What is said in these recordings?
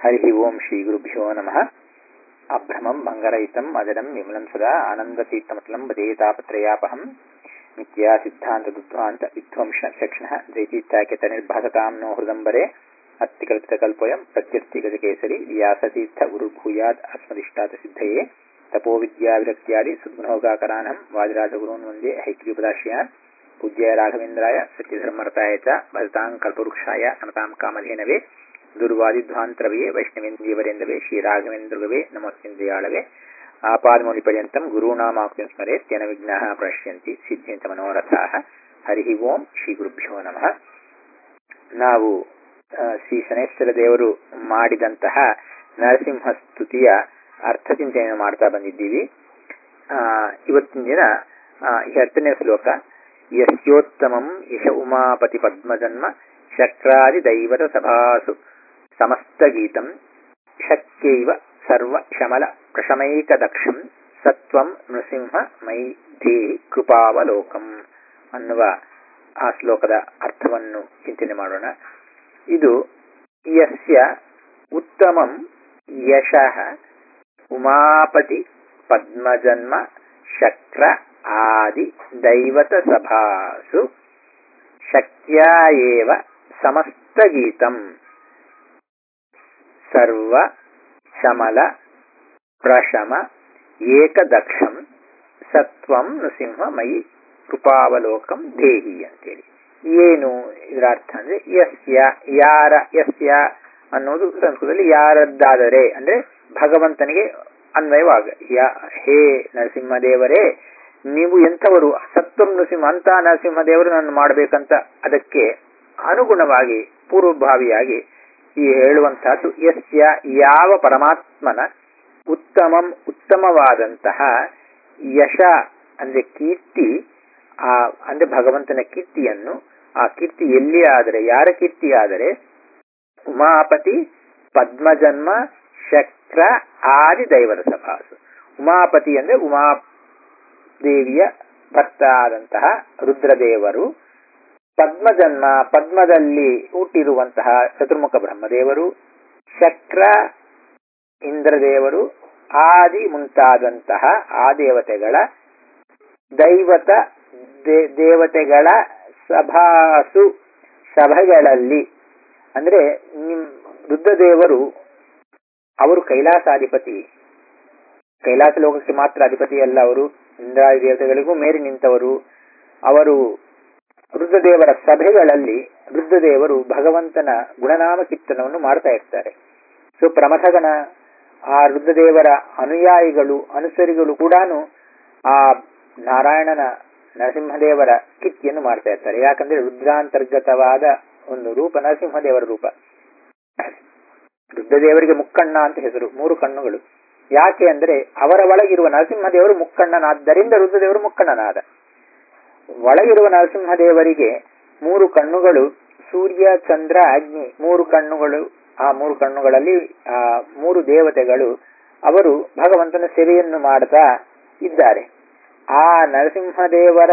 हरिः ओम् श्रीगुरुभ्यो नमः अभ्रमम् भङ्गरहितम् अजरम् विमलम् सदा आनन्दतीर्थमतलम् वदेतापत्रयापहम् मिथ्या सिद्धान्तदुद्ध्वान्त विध्वंस चक्षणः जयतीर्थाख्यतनिर्भासताम् नो हृदम्बरे अत्तिकल्पितकल्पोऽयम् प्रत्यस्तिगजकेसरि व्यासतीर्थ गुरुर्भूयात् अस्मदिष्टात् सिद्धये तपोविद्याविरक्त्यादि सुद्गुणोगाकरानम् वादिराजगुरून् वन्दे हैग्रीपदाश्रयान् पूज्याय राघवेन्द्राय सत्यधर्मरताय च भजताम् कल्पवृक्षाय नमताम् कामधेनवे ದುರ್ವಾದಿಧ್ವಾಂತರವೇ ವೈಷ್ಣವೇಂದ್ರಿಯವರೆಂದವೇ ಶ್ರೀರಾಘವೇಂದ್ರಗವೇ ನಮೋಸ್ತಿಂದ್ರಿಯಾಳವೇ ಆಪಾದಮೌಲಿಪರ್ಯಂತಂ ಗುರುಣಾಮಾಕ್ತಿಂ ಸ್ಮರೆ ತೇನ ವಿಘ್ನಾಃ ಪ್ರಶ್ಯಂತಿ ಸಿದ್ಧ್ಯಂತ ಮನೋರಥಾಃ ಹರಿ ಓಂ ಶ್ರೀ ಗುರುಭ್ಯೋ ನಮಃ ನಾವು ಶ್ರೀ ಶನೇಶ್ವರ ದೇವರು ಮಾಡಿದಂತಹ ನರಸಿಂಹ ಸ್ತುತಿಯ ಅರ್ಥ ಚಿಂತನೆಯನ್ನು ಮಾಡ್ತಾ ಬಂದಿದ್ದೀವಿ ಇವತ್ತಿನ ದಿನ ಹತ್ತನೇ ಶ್ಲೋಕ ಯಸ್ಯೋತ್ತಮಂ ಯಶ ಉಮಾಪತಿ ಪದ್ಮಜನ್ಮ ಶಕ್ರಾದಿ ದೈವತ ಸಭಾಸು ಸಮಸ್ತಗೀತಂ ಶಕ್ಯೈವ ಸರ್ವ ಶಮಲ ಪ್ರಶಮೈಕದಕ್ಷಂ ಸತ್ವಂ ನೃಸಿಂಹ ಮೈ ಧೇಹಿ ಕೃಪಾವಲೋಕಂ ಅನ್ನುವ ಆ ಶ್ಲೋಕದ ಅರ್ಥವನ್ನು ಚಿಂತನೆ ಮಾಡೋಣ ಇದು ಯಸ್ಯ ಉತ್ತಮಂ ಯಶಃ ಉಮಾಪತಿ ಪದ್ಮಜನ್ಮ ಶಕ್ರ ಆದಿ ದೈವತ ಸಭಾಸು ಶಕ್ಯಾ ಏವ ಸಮಸ್ತಗೀತಂ ಸರ್ವ ಶಮಲ ಪ್ರಶಮ ಏಕದಕ್ಷಂ ಸತ್ವಂ ನೃಸಿಂಹ ಮಯಿ ಕೃಪಾವಲೋಕಂ ದೇಹಿ ಅಂತೇಳಿ ಏನು ಇದರ ಅರ್ಥ ಅಂದ್ರೆ ಯಸ್ಯ ಯಾರ ಯಸ್ಯ ಅನ್ನೋದು ಸಂಸ್ಕೃತದಲ್ಲಿ ಯಾರದ್ದಾದರೆ ಅಂದ್ರೆ ಭಗವಂತನಿಗೆ ಅನ್ವಯವಾಗ ಹೇ ನರಸಿಂಹದೇವರೇ ನೀವು ಎಂಥವರು ಸತ್ವಂ ನರಸಿಂಹ ಅಂತ ನರಸಿಂಹದೇವರು ನಾನು ಮಾಡಬೇಕಂತ ಅದಕ್ಕೆ ಅನುಗುಣವಾಗಿ ಪೂರ್ವಭಾವಿಯಾಗಿ ಈ ಹೇಳುವಂತಹದ್ದು ಯಸ್ಯ ಯಾವ ಪರಮಾತ್ಮನ ಉತ್ತಮಂ ಉತ್ತಮವಾದಂತಹ ಯಶ ಅಂದ್ರೆ ಕೀರ್ತಿ ಆ ಅಂದ್ರೆ ಭಗವಂತನ ಕೀರ್ತಿಯನ್ನು ಆ ಕೀರ್ತಿ ಎಲ್ಲಿ ಆದರೆ ಯಾರ ಕೀರ್ತಿ ಆದರೆ ಉಮಾಪತಿ ಪದ್ಮಜನ್ಮ ಶಕ್ರ ಆದಿ ದೈವದ ಸಭಾಸು ಉಮಾಪತಿ ಅಂದ್ರೆ ಉಮಾ ದೇವಿಯ ಭಕ್ತ ಆದಂತಹ ರುದ್ರದೇವರು ಪದ್ಮಜನ್ಮ ಪದ್ಮದಲ್ಲಿ ಹುಟ್ಟಿರುವಂತಹ ಚತುರ್ಮುಖ ಬ್ರಹ್ಮದೇವರು ಶಕ್ರ ಇಂದ್ರದೇವರು ಆದಿ ಮುಂತಾದಂತಹ ಆ ದೇವತೆಗಳ ದೈವತ ದೇವತೆಗಳ ಸಭಾಸು ಸಭೆಗಳಲ್ಲಿ ಅಂದ್ರೆ ನಿಮ್ ರುದ್ರದೇವರು ಅವರು ಕೈಲಾಸಾಧಿಪತಿ ಕೈಲಾಸ ಲೋಕಕ್ಕೆ ಮಾತ್ರ ಅಧಿಪತಿ ಅಲ್ಲ ಅವರು ಇಂದ್ರಾದಿ ದೇವತೆಗಳಿಗೂ ಮೇರಿ ನಿಂತವರು ಅವರು ರುದ್ರದೇವರ ಸಭೆಗಳಲ್ಲಿ ರುದ್ರದೇವರು ಭಗವಂತನ ಗುಣನಾಮ ಕೀರ್ತನವನ್ನು ಮಾಡ್ತಾ ಇರ್ತಾರೆ ಸೊ ಪ್ರಮಥಗಣ ಆ ರುದ್ರದೇವರ ಅನುಯಾಯಿಗಳು ಅನುಸರಿಗಳು ಕೂಡ ಆ ನಾರಾಯಣನ ನರಸಿಂಹದೇವರ ಕೀರ್ತಿಯನ್ನು ಮಾಡ್ತಾ ಇರ್ತಾರೆ ಯಾಕಂದ್ರೆ ರುದ್ರಾಂತರ್ಗತವಾದ ಒಂದು ರೂಪ ನರಸಿಂಹದೇವರ ರೂಪ ರುದ್ರದೇವರಿಗೆ ಮುಕ್ಕಣ್ಣ ಅಂತ ಹೆಸರು ಮೂರು ಕಣ್ಣುಗಳು ಯಾಕೆ ಅಂದ್ರೆ ಅವರ ಒಳಗಿರುವ ನರಸಿಂಹದೇವರು ಮುಕ್ಕಣ್ಣನಾದ್ದರಿಂದ ರುದ್ರದೇವರು ಮುಕ್ಕಣ್ಣನಾದ ಒಳಗಿರುವ ನರಸಿಂಹದೇವರಿಗೆ ಮೂರು ಕಣ್ಣುಗಳು ಸೂರ್ಯ ಚಂದ್ರ ಅಗ್ನಿ ಮೂರು ಕಣ್ಣುಗಳು ಆ ಮೂರು ಕಣ್ಣುಗಳಲ್ಲಿ ಆ ಮೂರು ದೇವತೆಗಳು ಅವರು ಭಗವಂತನ ಸೇವೆಯನ್ನು ಮಾಡ್ತಾ ಇದ್ದಾರೆ ಆ ನರಸಿಂಹದೇವರ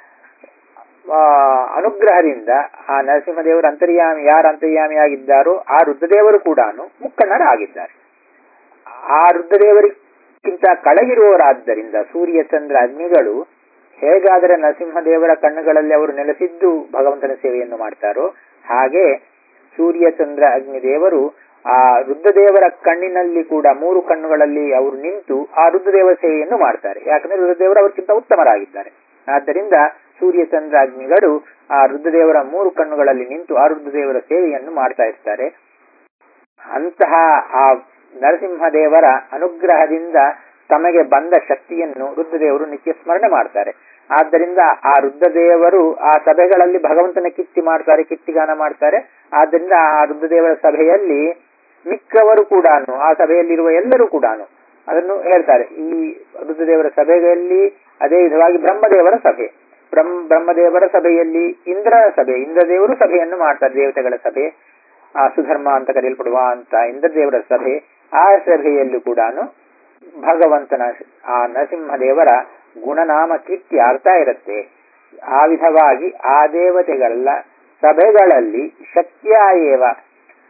ಅನುಗ್ರಹದಿಂದ ಆ ನರಸಿಂಹದೇವರ ಅಂತರ್ಯಾಮಿ ಯಾರ ಅಂತರ್ಯಾಮಿಯಾಗಿದ್ದಾರೋ ಆ ರುದ್ರದೇವರು ಕೂಡ ಮುಕ್ಕಣ್ಣರಾಗಿದ್ದಾರೆ ಆ ರುದ್ರದೇವರಿಗಿಂತ ಕೆಳಗಿರುವವರಾದ್ದರಿಂದ ಸೂರ್ಯ ಚಂದ್ರ ಅಗ್ನಿಗಳು ಹೇಗಾದರೆ ನರಸಿಂಹದೇವರ ಕಣ್ಣುಗಳಲ್ಲಿ ಅವರು ನೆಲೆಸಿದ್ದು ಭಗವಂತನ ಸೇವೆಯನ್ನು ಮಾಡ್ತಾರೋ ಹಾಗೆ ಸೂರ್ಯ ಚಂದ್ರ ಅಗ್ನಿದೇವರು ಆ ರುದ್ರದೇವರ ಕಣ್ಣಿನಲ್ಲಿ ಕೂಡ ಮೂರು ಕಣ್ಣುಗಳಲ್ಲಿ ಅವರು ನಿಂತು ಆ ರುದ್ರದೇವರ ಸೇವೆಯನ್ನು ಮಾಡ್ತಾರೆ ಯಾಕಂದ್ರೆ ರುದ್ರದೇವರು ಅವರಿಗಿಂತ ಉತ್ತಮರಾಗಿದ್ದಾರೆ ಆದ್ದರಿಂದ ಸೂರ್ಯ ಚಂದ್ರ ಅಗ್ನಿಗಳು ಆ ರುದ್ರದೇವರ ಮೂರು ಕಣ್ಣುಗಳಲ್ಲಿ ನಿಂತು ಆ ರುದ್ರದೇವರ ಸೇವೆಯನ್ನು ಮಾಡ್ತಾ ಇರ್ತಾರೆ ಅಂತಹ ಆ ನರಸಿಂಹದೇವರ ಅನುಗ್ರಹದಿಂದ ತಮಗೆ ಬಂದ ಶಕ್ತಿಯನ್ನು ರುದ್ರದೇವರು ನಿತ್ಯ ಸ್ಮರಣೆ ಮಾಡ್ತಾರೆ ಆದ್ದರಿಂದ ಆ ರುದ್ರದೇವರು ಆ ಸಭೆಗಳಲ್ಲಿ ಭಗವಂತನ ಕಿತ್ತಿ ಮಾಡ್ತಾರೆ ಕಿತ್ತಿಗಾನ ಮಾಡ್ತಾರೆ ಆದ್ದರಿಂದ ಆ ರುದ್ರದೇವರ ಸಭೆಯಲ್ಲಿ ಮಿಕ್ಕವರು ಕೂಡ ಆ ಸಭೆಯಲ್ಲಿರುವ ಎಲ್ಲರೂ ಕೂಡ ಅದನ್ನು ಹೇಳ್ತಾರೆ ಈ ರುದ್ರದೇವರ ಸಭೆಯಲ್ಲಿ ಅದೇ ವಿಧವಾಗಿ ಬ್ರಹ್ಮದೇವರ ಸಭೆ ಬ್ರಹ್ಮ ಬ್ರಹ್ಮದೇವರ ಸಭೆಯಲ್ಲಿ ಇಂದ್ರ ಸಭೆ ಇಂದ್ರದೇವರು ಸಭೆಯನ್ನು ಮಾಡ್ತಾರೆ ದೇವತೆಗಳ ಸಭೆ ಆ ಸುಧರ್ಮ ಅಂತ ಕರೆಯಲ್ಪಡುವ ಅಂತ ಇಂದ್ರದೇವರ ಸಭೆ ಆ ಸಭೆಯಲ್ಲೂ ಕೂಡ ಭಗವಂತನ ಆ ನರಸಿಂಹದೇವರ ಗುಣನಾಮ ಕೀರ್ತಿ ಆರ್ತಾ ಇರುತ್ತೆ ಆ ವಿಧವಾಗಿ ಆ ದೇವತೆಗಳ ಸಭೆಗಳಲ್ಲಿ ಶಕ್ತಿಯ ಏವ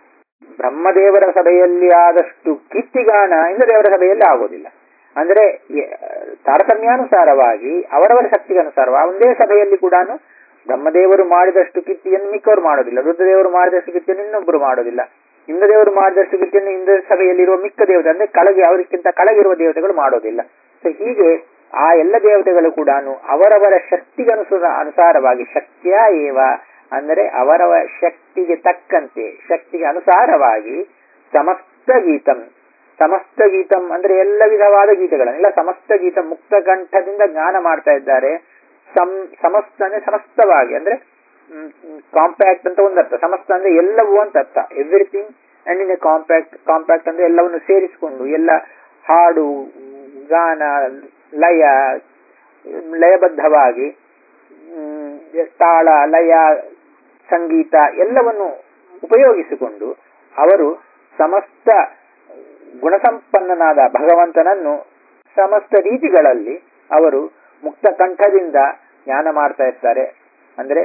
ಬ್ರಹ್ಮದೇವರ ಸಭೆಯಲ್ಲಿ ಆದಷ್ಟು ಕೀರ್ತಿಗಾನ ಇಂದ್ರದೇವರ ಸಭೆಯಲ್ಲಿ ಆಗೋದಿಲ್ಲ ಅಂದ್ರೆ ಎ- ತಾರತಮ್ಯಾನುಸಾರವಾಗಿ ಅವರವರ ಶಕ್ತಿಗೆ ಅನುಸಾರ ಒಂದೇ ಸಭೆಯಲ್ಲಿ ಕೂಡ ಬ್ರಹ್ಮದೇವರು ಮಾಡಿದಷ್ಟು ಕೀರ್ತಿಯನ್ನು ಮಿಕ್ಕವರು ಮಾಡೋದಿಲ್ಲ ರುದ್ರದೇವರು ಮಾಡಿದಷ್ಟು ಕೀರ್ತಿಯನ್ನು ಇನ್ನೊಬ್ಬರು ಮಾಡೋದಿಲ್ಲ ಇಂದ್ರದೇವರು ಮಾಡಿದಷ್ಟು ಕೀರ್ತಿಯನ್ನು ಇಂದ್ರ ಸಭೆಯಲ್ಲಿರುವ ಮಿಕ್ಕ ದೇವತೆ ಅಂದ್ರೆ ಕೆಳಗೆ ಅವರಿಗಿಂತ ಕೆಳಗಿರುವ ದೇವತೆಗಳು ಮಾಡೋದಿಲ್ಲ ಸೊ ಹೀಗೆ ಆ ಎಲ್ಲ ದೇವತೆಗಳು ಕೂಡ ಅವರವರ ಶಕ್ತಿಗೆ ಅನುಸಾರ ಅನುಸಾರವಾಗಿ ಶಕ್ತಿಯ ಏವ ಅಂದರೆ ಅವರವ ಶಕ್ತಿಗೆ ತಕ್ಕಂತೆ ಶಕ್ತಿಗೆ ಅನುಸಾರವಾಗಿ ಸಮಸ್ತ ಗೀತಂ ಸಮಸ್ತ ಗೀತಂ ಅಂದ್ರೆ ಎಲ್ಲ ವಿಧವಾದ ಗೀತೆಗಳನ್ನೆಲ್ಲ ಸಮಸ್ತ ಗೀತ ಮುಕ್ತ ಕಂಠದಿಂದ ಜ್ಞಾನ ಮಾಡ್ತಾ ಇದ್ದಾರೆ ಸಂ ಸಮಸ್ತ ಅಂದ್ರೆ ಸಮಸ್ತವಾಗಿ ಅಂದ್ರೆ ಕಾಂಪ್ಯಾಕ್ಟ್ ಅಂತ ಒಂದರ್ಥ ಸಮಸ್ತ ಅಂದ್ರೆ ಎಲ್ಲವೂ ಅಂತ ಅರ್ಥ everything and in a compact compact ಅಂದ್ರೆ ಎಲ್ಲವನ್ನು ಸೇರಿಸಿಕೊಂಡು ಎಲ್ಲ ಹಾಡು ಗಾನ ಲಯ ಲಯಬದ್ಧವಾಗಿ ಮ್, ತಾಳ ಲಯ ಸಂಗೀತ ಎಲ್ಲವನ್ನು ಉಪಯೋಗಿಸಿಕೊಂಡು ಅವರು ಸಮಸ್ತ ಗುಣಸಂಪನ್ನನಾದ ಭಗವಂತನನ್ನು ಸಮಸ್ತ ರೀತಿಗಳಲ್ಲಿ ಅವರು ಮುಕ್ತ ಕಂಠದಿಂದ ಜ್ಞಾನ ಮಾಡ್ತಾ ಇರ್ತಾರೆ ಅಂದ್ರೆ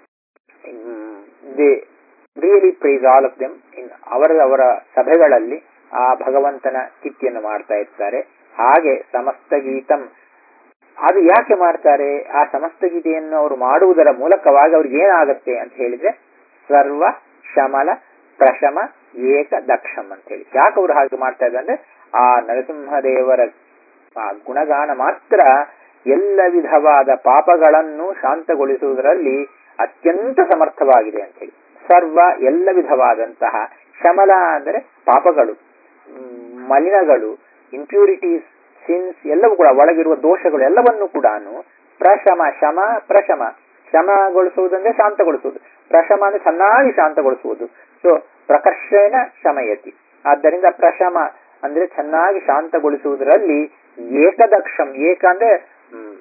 they really praise all of them in ಅವರ ಅವರ ಸಭೆಗಳಲ್ಲಿ ಆ ಭಗವಂತನ ಕೀರ್ತಿಯನ್ನು ಮಾಡ್ತಾ ಇರ್ತಾರೆ ಹಾಗೆ ಸಮಸ್ತ ಗೀತಂ ಅದು ಯಾಕೆ ಮಾಡ್ತಾರೆ ಆ ಸಮಸ್ತ ಗೀತೆಯನ್ನು ಅವರು ಮಾಡುವುದರ ಮೂಲಕವಾಗಿ ಅವ್ರಿಗೆ ಏನಾಗತ್ತೆ ಅಂತ ಹೇಳಿದ್ರೆ ಸರ್ವ ಶಮಲ ಪ್ರಶಮ ಏಕ ದಕ್ಷಂ ಅಂತ ಹೇಳಿ ಯಾಕೆ ಅವರು ಹಾಗೆ ಮಾಡ್ತಾ ಇದ್ದಾರೆ ಅಂದ್ರೆ ಆ ನರಸಿಂಹದೇವರ ಆ ಗುಣಗಾನ ಮಾತ್ರ ಎಲ್ಲ ವಿಧವಾದ ಪಾಪಗಳನ್ನು ಶಾಂತಗೊಳಿಸುವುದರಲ್ಲಿ ಅತ್ಯಂತ ಸಮರ್ಥವಾಗಿದೆ ಅಂತ ಹೇಳಿ ಸರ್ವ ಎಲ್ಲ ವಿಧವಾದಂತಹ ಶಮಲ ಅಂದರೆ ಪಾಪಗಳು ಮ್, ಮಲಿನಗಳು ಇಂಪ್ಯೂರಿಟೀಸ್ ಸಿನ್ಸ್ ಎಲ್ಲವೂ ಕೂಡ ಒಳಗಿರುವ ದೋಷಗಳು ಎಲ್ಲವನ್ನು ಕೂಡ ಪ್ರಶಮ ಶಮ ಪ್ರಶಮ ಶಮಗೊಳಿಸುವುದಂದ್ರೆ ಶಾಂತಗೊಳಿಸುವುದು ಪ್ರಶಮ ಅಂದ್ರೆ ಚೆನ್ನಾಗಿ ಶಾಂತಗೊಳಿಸುವುದು ಸೊ ಪ್ರಕರ್ಷೇಣ ಶಮಯತಿ ಆದ್ದರಿಂದ ಪ್ರಶಮ ಅಂದ್ರೆ ಚೆನ್ನಾಗಿ ಶಾಂತಗೊಳಿಸುವುದರಲ್ಲಿ ಏಕದಕ್ಷಂ ಏಕ ಅಂದ್ರೆ ಮ್,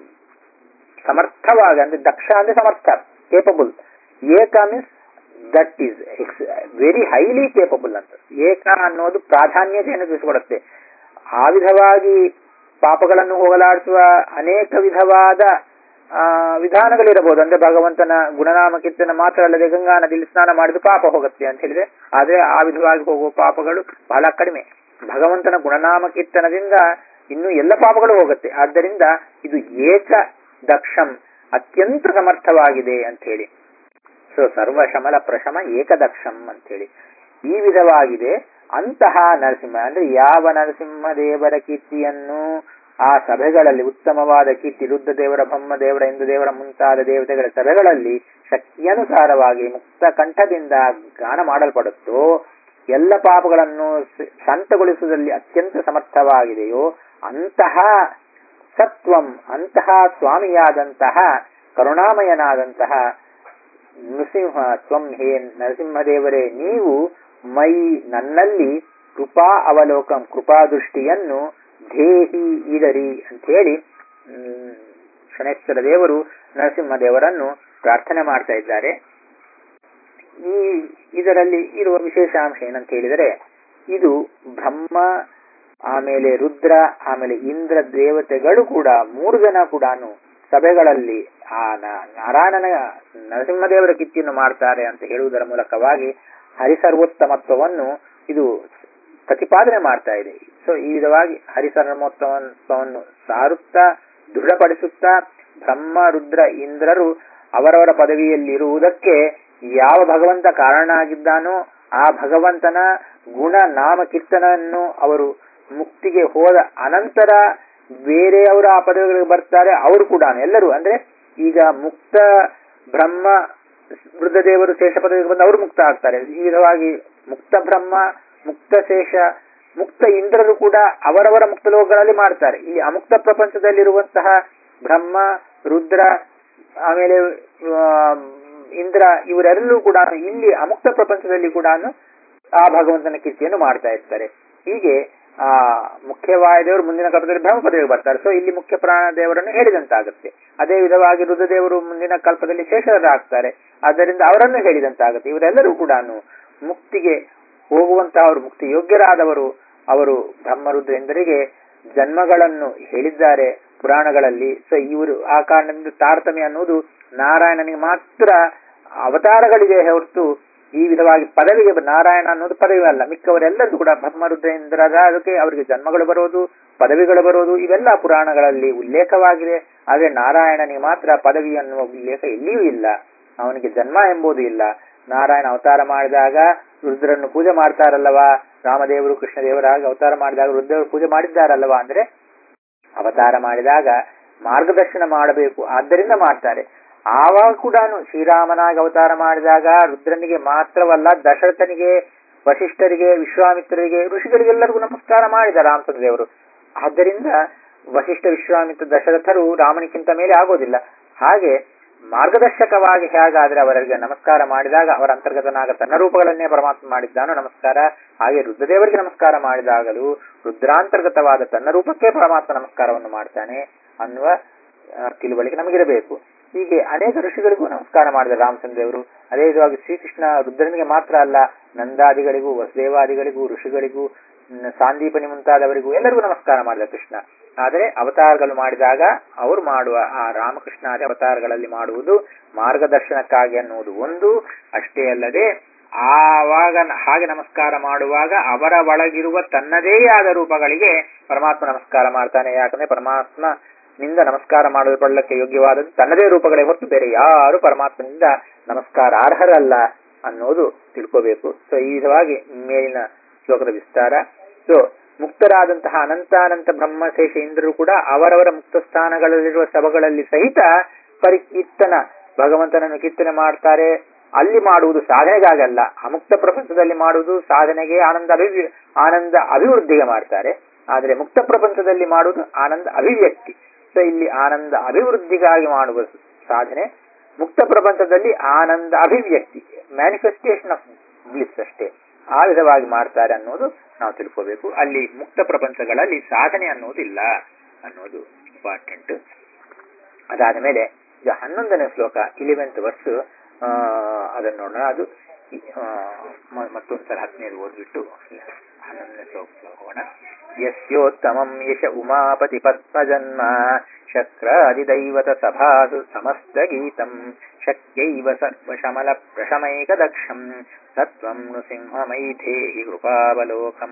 ಸಮರ್ಥವಾಗಿ ಅಂದ್ರೆ ದಕ್ಷ ಅಂದ್ರೆ ಸಮರ್ಥ ಕೇಪಬಲ್ ಏಕ means that is very highly capable ಅಂತ ಏಕ ಅನ್ನೋದು ಪ್ರಾಧಾನ್ಯತೆಯನ್ನು ತಿಳಿಸಿಕೊಡುತ್ತೆ ಆ ವಿಧವಾಗಿ ಪಾಪಗಳನ್ನು ಹೋಗಲಾಡಿಸುವ ಅನೇಕ ವಿಧವಾದ ಆ, ವಿಧಾನಗಳಿರಬಹುದು ಅಂದ್ರೆ ಭಗವಂತನ ಗುಣನಾಮ ಕೀರ್ತನ ಮಾತ್ರ ಅಲ್ಲದೆ ಗಂಗಾ ನದಿಯಲ್ಲಿ ಸ್ನಾನ ಮಾಡಿದ ಪಾಪ ಹೋಗುತ್ತೆ ಅಂತ ಹೇಳಿದ್ರೆ ಆದ್ರೆ ಆ ವಿಧವಾಗಿ ಹೋಗುವ ಪಾಪಗಳು ಬಹಳ ಕಡಿಮೆ ಭಗವಂತನ ಗುಣನಾಮ ಕೀರ್ತನದಿಂದ ಇನ್ನು ಎಲ್ಲ ಪಾಪಗಳು ಹೋಗುತ್ತೆ ಆದ್ದರಿಂದ ಇದು ಏಕ ದಕ್ಷಂ ಅತ್ಯಂತ ಸಮರ್ಥವಾಗಿದೆ ಅಂತ ಹೇಳಿ ಸೊ ಸರ್ವ ಶಮಲ ಪ್ರಶಮ ಏಕದಕ್ಷಂ ಅಂತ ಹೇಳಿ ಈ ವಿಧವಾಗಿದೆ ಅಂತಹ ನರಸಿಂಹ ಅಂದ್ರೆ ಯಾವ ನರಸಿಂಹ ದೇವರ ಕೀರ್ತಿಯನ್ನು ಆ ಸಭೆಗಳಲ್ಲಿ ಉತ್ತಮವಾದ ಕೀರ್ತಿ ರುದ್ರ ದೇವರ ಬ್ರಹ್ಮ ದೇವರ ಇಂದು ದೇವರ ಮುಂತಾದ ದೇವತೆಗಳ ಸಭೆಗಳಲ್ಲಿ ಶಕ್ತಿಯನುಸಾರವಾಗಿ ಮುಕ್ತ ಕಂಠದಿಂದ ಗಾನ ಮಾಡಲ್ಪಡುತ್ತೋ ಎಲ್ಲ ಪಾಪಗಳನ್ನು ಸ- ಶಾಂತಗೊಳಿಸುವುದರಲ್ಲಿ ಅತ್ಯಂತ ಸಮರ್ಥವಾಗಿದೆಯೋ ಅಂತಹ ಸತ್ವಂ ಅಂತಹ ಸ್ವಾಮಿಯಾದಂತಹ ಕರುಣಾಮಯನಾದಂತಹ ನೃಸಿಂಹ ತ್ವಂ ಹೇ ನರಸಿಂಹದೇವರೇ ನೀವು ಮೈ ನನ್ನಲ್ಲಿ ಕೃಪಾ ಅವಲೋಕಂ ಕೃಪಾ ದೃಷ್ಟಿಯನ್ನು ಧೇಹಿ ಇಡರಿ ಅಂತ ಹೇಳಿ ಹ್ಮ್, ಶನೇಶ್ವರ ದೇವರು ನರಸಿಂಹದೇವರನ್ನು ಪ್ರಾರ್ಥನೆ ಮಾಡ್ತಾ ಇದ್ದಾರೆ ಈ ಇದರಲ್ಲಿ ಇರುವ ವಿಶೇಷಾಂಶ ಏನಂತ ಹೇಳಿದರೆ ಇದು ಬ್ರಹ್ಮ ಆಮೇಲೆ ರುದ್ರ ಆಮೇಲೆ ಇಂದ್ರ ದೇವತೆಗಳು ಕೂಡ ಮೂರು ಜನ ಕೂಡ ಸಭೆಗಳಲ್ಲಿ ಆ ನ- ನಾರಾಯಣನ ನರಸಿಂಹದೇವರ ಕಿತ್ತಿಯನ್ನು ಮಾಡ್ತಾರೆ ಅಂತ ಹೇಳುವುದರ ಮೂಲಕವಾಗಿ ಹರಿಸರ್ವೋತ್ತಮತ್ವವನ್ನು ಇದು ಪ್ರತಿಪಾದನೆ ಮಾಡ್ತಾ ಇದೆ ಸೊ ಈ ವಿಧವಾಗಿ ಹರಿಸರ್ವೋತ್ತಮತ್ವವನ್ನು ಸಾರುತ್ತಾ ದೃಢಪಡಿಸುತ್ತಾ ಬ್ರಹ್ಮ ರುದ್ರ ಇಂದ್ರರು ಅವರವರ ಪದವಿಯಲ್ಲಿರುವುದಕ್ಕೆ ಯಾವ ಭಗವಂತ ಕಾರಣ ಆಗಿದ್ದಾನೋ ಆ ಭಗವಂತನ ಗುಣ ನಾಮ ಕೀರ್ತನನ್ನು ಅವರು ಮುಕ್ತಿಗೆ ಹೋದ ಅನಂತರ ಬೇರೆಯವರ ಆ ಪದವಿಗಳಿಗೆ ಬರ್ತಾರೆ ಅವರು ಕೂಡ ಎಲ್ಲರೂ ಅಂದ್ರೆ ಈಗ ಮುಕ್ತ ಬ್ರಹ್ಮ ವೃದ್ಧದೇವರು ಶೇಷ ಪದವಿಗೆ ಬಂದು ಅವರು ಮುಕ್ತ ಆಗ್ತಾರೆ ಈ ವಿಧವಾಗಿ ಮುಕ್ತ ಬ್ರಹ್ಮ ಮುಕ್ತ ಶೇಷ ಮುಕ್ತ ಇಂದ್ರರು ಕೂಡ ಅವರವರ ಮುಕ್ತ ಲೋಕಗಳಲ್ಲಿ ಮಾಡ್ತಾರೆ ಈ ಅಮುಕ್ತ ಪ್ರಪಂಚದಲ್ಲಿರುವಂತಹ ಬ್ರಹ್ಮ ರುದ್ರ ಆಮೇಲೆ ಆ, ಇಂದ್ರ ಇವರೆಲ್ಲರೂ ಕೂಡ ಇಲ್ಲಿ ಅಮುಕ್ತ ಪ್ರಪಂಚದಲ್ಲಿ ಕೂಡ ಆ ಭಗವಂತನ ಕೀರ್ತಿಯನ್ನು ಮಾಡ್ತಾ ಇರ್ತಾರೆ ಹೀಗೆ ಆ ಮುಖ್ಯವಾದ ದೇವರು ಮುಂದಿನ ಕಲ್ಪದಲ್ಲಿ ಬ್ರಹ್ಮ ಪದವಿಗೆ ಬರ್ತಾರೆ ಸೊ ಇಲ್ಲಿ ಮುಖ್ಯ ಪ್ರಾಣ ದೇವರನ್ನು ಹೇಳಿದಂತಾಗುತ್ತೆ ಅದೇ ವಿಧವಾಗಿ ರುದ್ರದೇವರು ಮುಂದಿನ ಕಲ್ಪದಲ್ಲಿ ಶೇಷರಾಗ್ತಾರೆ ಆದ್ದರಿಂದ ಅವರನ್ನು ಹೇಳಿದಂತಾಗುತ್ತೆ ಇವರೆಲ್ಲರೂ ಕೂಡ ಮುಕ್ತಿಗೆ ಹೋಗುವಂತಹವರು ಮುಕ್ತಿ ಯೋಗ್ಯರಾದವರು ಅವರು ಬ್ರಹ್ಮರುದ್ರೇಂದ್ರಿಗೆ ಜನ್ಮಗಳನ್ನು ಹೇಳಿದ್ದಾರೆ ಪುರಾಣಗಳಲ್ಲಿ ಸೊ ಇವರು ಆ ಕಾರಣದಿಂದ ತಾರತಮ್ಯ ಅನ್ನುವುದು ನಾರಾಯಣನಿಗೆ ಮಾತ್ರ ಅವತಾರಗಳಿದೆ ಹೊರತು ಈ ವಿಧವಾಗಿ ಪದವಿಗೆ ನಾರಾಯಣ ಅನ್ನೋದು ಪದವಿ ಅಲ್ಲ ಮಿಕ್ಕವರೆಲ್ಲರೂ ಕೂಡ ಭಸ್ಮರುದ್ರೇಂದ್ರದ ಅದಕ್ಕೆ ಅವರಿಗೆ ಜನ್ಮಗಳು ಬರೋದು ಪದವಿಗಳು ಬರೋದು ಇವೆಲ್ಲ ಪುರಾಣಗಳಲ್ಲಿ ಉಲ್ಲೇಖವಾಗಿದೆ ಆದರೆ ನಾರಾಯಣನಿಗೆ ಮಾತ್ರ ಪದವಿ ಅನ್ನುವ ಉಲ್ಲೇಖ ಎಲ್ಲಿಯೂ ಇಲ್ಲ ಅವನಿಗೆ ಜನ್ಮ ಎಂಬುದು ಇಲ್ಲ ನಾರಾಯಣ ಅವತಾರ ಮಾಡಿದಾಗ ರುದ್ರನ್ನು ಪೂಜೆ ಮಾಡ್ತಾರಲ್ಲವಾ ರಾಮದೇವರು ಕೃಷ್ಣದೇವರಾಗ ಅವತಾರ ಮಾಡಿದಾಗ ರುದ್ರವರು ಪೂಜೆ ಮಾಡಿದ್ದಾರಲ್ಲವಾ ಅಂದ್ರೆ ಅವತಾರ ಮಾಡಿದಾಗ ಮಾರ್ಗದರ್ಶನ ಮಾಡಬೇಕು ಆದ್ದರಿಂದ ಮಾಡ್ತಾರೆ ಆವಾಗ ಕೂಡ ಶ್ರೀರಾಮನಾಗಿ ಅವತಾರ ಮಾಡಿದಾಗ ರುದ್ರನಿಗೆ ಮಾತ್ರವಲ್ಲ ದಶರಥನಿಗೆ ವಶಿಷ್ಠರಿಗೆ ವಿಶ್ವಾಮಿತ್ರರಿಗೆ ಋಷಿಗಳಿಗೆಲ್ಲರಿಗೂ ನಮಸ್ಕಾರ ಮಾಡಿದ ರಾಮಚಂದ್ರ ದೇವರು ಆದ್ದರಿಂದ ವಶಿಷ್ಠ ವಿಶ್ವಾಮಿತ್ರ ದಶರಥರು ರಾಮನಿಗಿಂತ ಮೇಲೆ ಆಗೋದಿಲ್ಲ ಹಾಗೆ ಮಾರ್ಗದರ್ಶಕವಾಗಿ ಹೇಗಾದ್ರೆ ಅವರಿಗೆ ನಮಸ್ಕಾರ ಮಾಡಿದಾಗ ಅವರ ಅಂತರ್ಗತನಾಗ ತನ್ನ ರೂಪಗಳನ್ನೇ ಪರಮಾತ್ಮ ಮಾಡಿದ್ದಾನೋ ನಮಸ್ಕಾರ ಹಾಗೆ ರುದ್ರದೇವರಿಗೆ ನಮಸ್ಕಾರ ಮಾಡಿದಾಗಲೂ ರುದ್ರಾಂತರ್ಗತವಾದ ತನ್ನ ರೂಪಕ್ಕೆ ಪರಮಾತ್ಮ ನಮಸ್ಕಾರವನ್ನು ಮಾಡ್ತಾನೆ ಅನ್ನುವ ತಿಳುವಳಿಕೆ ನಮಗಿರಬೇಕು ಹೀಗೆ ಅನೇಕ ಋಷಿಗಳಿಗೂ ನಮಸ್ಕಾರ ಮಾಡಿದ ರಾಮಚಂದ್ರ ದೇವರು ಅದೇ ವಿಧವಾಗಿ ಶ್ರೀಕೃಷ್ಣ ರುದ್ರನಿಗೆ ಮಾತ್ರ ಅಲ್ಲ ನಂದಾದಿಗಳಿಗೂ ವಸುದೇವಾದಿಗಳಿಗೂ ಋಷಿಗಳಿಗೂ ಸಾಂದೀಪನಿ ಮುಂತಾದವರಿಗೂ ಎಲ್ಲರಿಗೂ ನಮಸ್ಕಾರ ಮಾಡಿದ ಕೃಷ್ಣ ಆದರೆ ಅವತಾರಗಳು ಮಾಡಿದಾಗ ಅವರು ಮಾಡುವ ಆ ರಾಮಕೃಷ್ಣಾದಿ ಅವತಾರಗಳಲ್ಲಿ ಮಾಡುವುದು ಮಾರ್ಗದರ್ಶನಕ್ಕಾಗಿ ಅನ್ನುವುದು ಒಂದು ಅಷ್ಟೇ ಅಲ್ಲದೆ ಆವಾಗ ಹಾಗೆ ನಮಸ್ಕಾರ ಮಾಡುವಾಗ ಅವರ ಒಳಗಿರುವ ತನ್ನದೇ ಆದ ರೂಪಗಳಿಗೆ ಪರಮಾತ್ಮ ನಮಸ್ಕಾರ ಮಾಡ್ತಾನೆ ಯಾಕಂದ್ರೆ ಪರಮಾತ್ಮ ನಿಂದ ನಮಸ್ಕಾರ ಮಾಡಲ್ಪಡಲಿಕ್ಕೆ ಯೋಗ್ಯವಾದದ್ದು ತನ್ನದೇ ರೂಪಗಳೇ ಹೊರತು ಬೇರೆ ಯಾರು ಪರಮಾತ್ಮನಿಂದ ನಮಸ್ಕಾರ ಅರ್ಹರಲ್ಲ ಅನ್ನೋದು ತಿಳ್ಕೋಬೇಕು ಸೊ ಈ ವಿಧವಾಗಿ ಮೇಲಿನ ಶ್ಲೋಕದ ವಿಸ್ತಾರ ಸೊ ಮುಕ್ತರಾದಂತಹ ಅನಂತಾನಂತ ಬ್ರಹ್ಮಶೇಷ ಇಂದ್ರರು ಕೂಡ ಅವರವರ ಮುಕ್ತ ಸ್ಥಾನಗಳಲ್ಲಿರುವ ಸಭಗಳಲ್ಲಿ ಸಹಿತ ಪರಿ ಕೀರ್ತನ ಭಗವಂತನನ್ನು ಕೀರ್ತನೆ ಮಾಡ್ತಾರೆ ಅಲ್ಲಿ ಮಾಡುವುದು ಸಾಧನೆಗಾಗಲ್ಲ ಅಮುಕ್ತ ಪ್ರಪಂಚದಲ್ಲಿ ಮಾಡುವುದು ಸಾಧನೆಗೆ ಆನಂದ ಅಭಿವ್ಯ ಆನಂದ ಅಭಿವೃದ್ಧಿಗೆ ಮಾಡ್ತಾರೆ ಆದರೆ ಮುಕ್ತ ಪ್ರಪಂಚದಲ್ಲಿ ಮಾಡುವುದು ಆನಂದ ಅಭಿವ್ಯಕ್ತಿ ಸೊ ಇಲ್ಲಿ ಆನಂದ ಅಭಿವೃದ್ಧಿಗಾಗಿ ಮಾಡುವ ಸಾಧನೆ ಮುಕ್ತ ಪ್ರಪಂಚದಲ್ಲಿ ಆನಂದ ಅಭಿವ್ಯಕ್ತಿ ಮ್ಯಾನಿಫೆಸ್ಟೇಷನ್ ಆಫ್ ಬ್ಲಿಸ್ ಅಷ್ಟೇ ಆ ವಿಧವಾಗಿ ಮಾಡ್ತಾರೆ ಅನ್ನೋದು ನಾವು ತಿಳ್ಕೋಬೇಕು ಅಲ್ಲಿ ಮುಕ್ತ ಪ್ರಪಂಚಗಳಲ್ಲಿ ಸಾಧನೆ ಅನ್ನೋದು ಇಲ್ಲ ಅನ್ನೋದು ಇಂಪಾರ್ಟೆಂಟ್ ಅದಾದ ಮೇಲೆ ಈಗ ಹನ್ನೊಂದನೇ ಶ್ಲೋಕ ಇಲೆವೆಂತ್ ವರ್ಸ್ ಅದನ್ನು ನೋಡೋಣ ಅದು ಮತ್ತೊಂದ್ಸಲ ಹದಿನೈದು ಓದ್ಬಿಟ್ಟು ಹನ್ನೊಂದನೇ ಶ್ಲೋಕ ಹೋಗೋಣ ಯಸ್ಯೋತ್ತಮಂ ಯಶ ಉಮಾಪತಿ ಪದ್ಮಜನ್ಮ ಶಕ್ರಾದಿದೈವತ ಸಭಾಸು ಸಮಸ್ತ ಗೀತಂ ಶಕ್ಯೈವ ಸರ್ವಶಮಲ ಪ್ರಶಮೈಕದಕ್ಷಂ ಸತ್ವಂ ನೃಸಿಂಹಮೈಥೇಹಿ ಕೃಪಾವಲೋಕಂ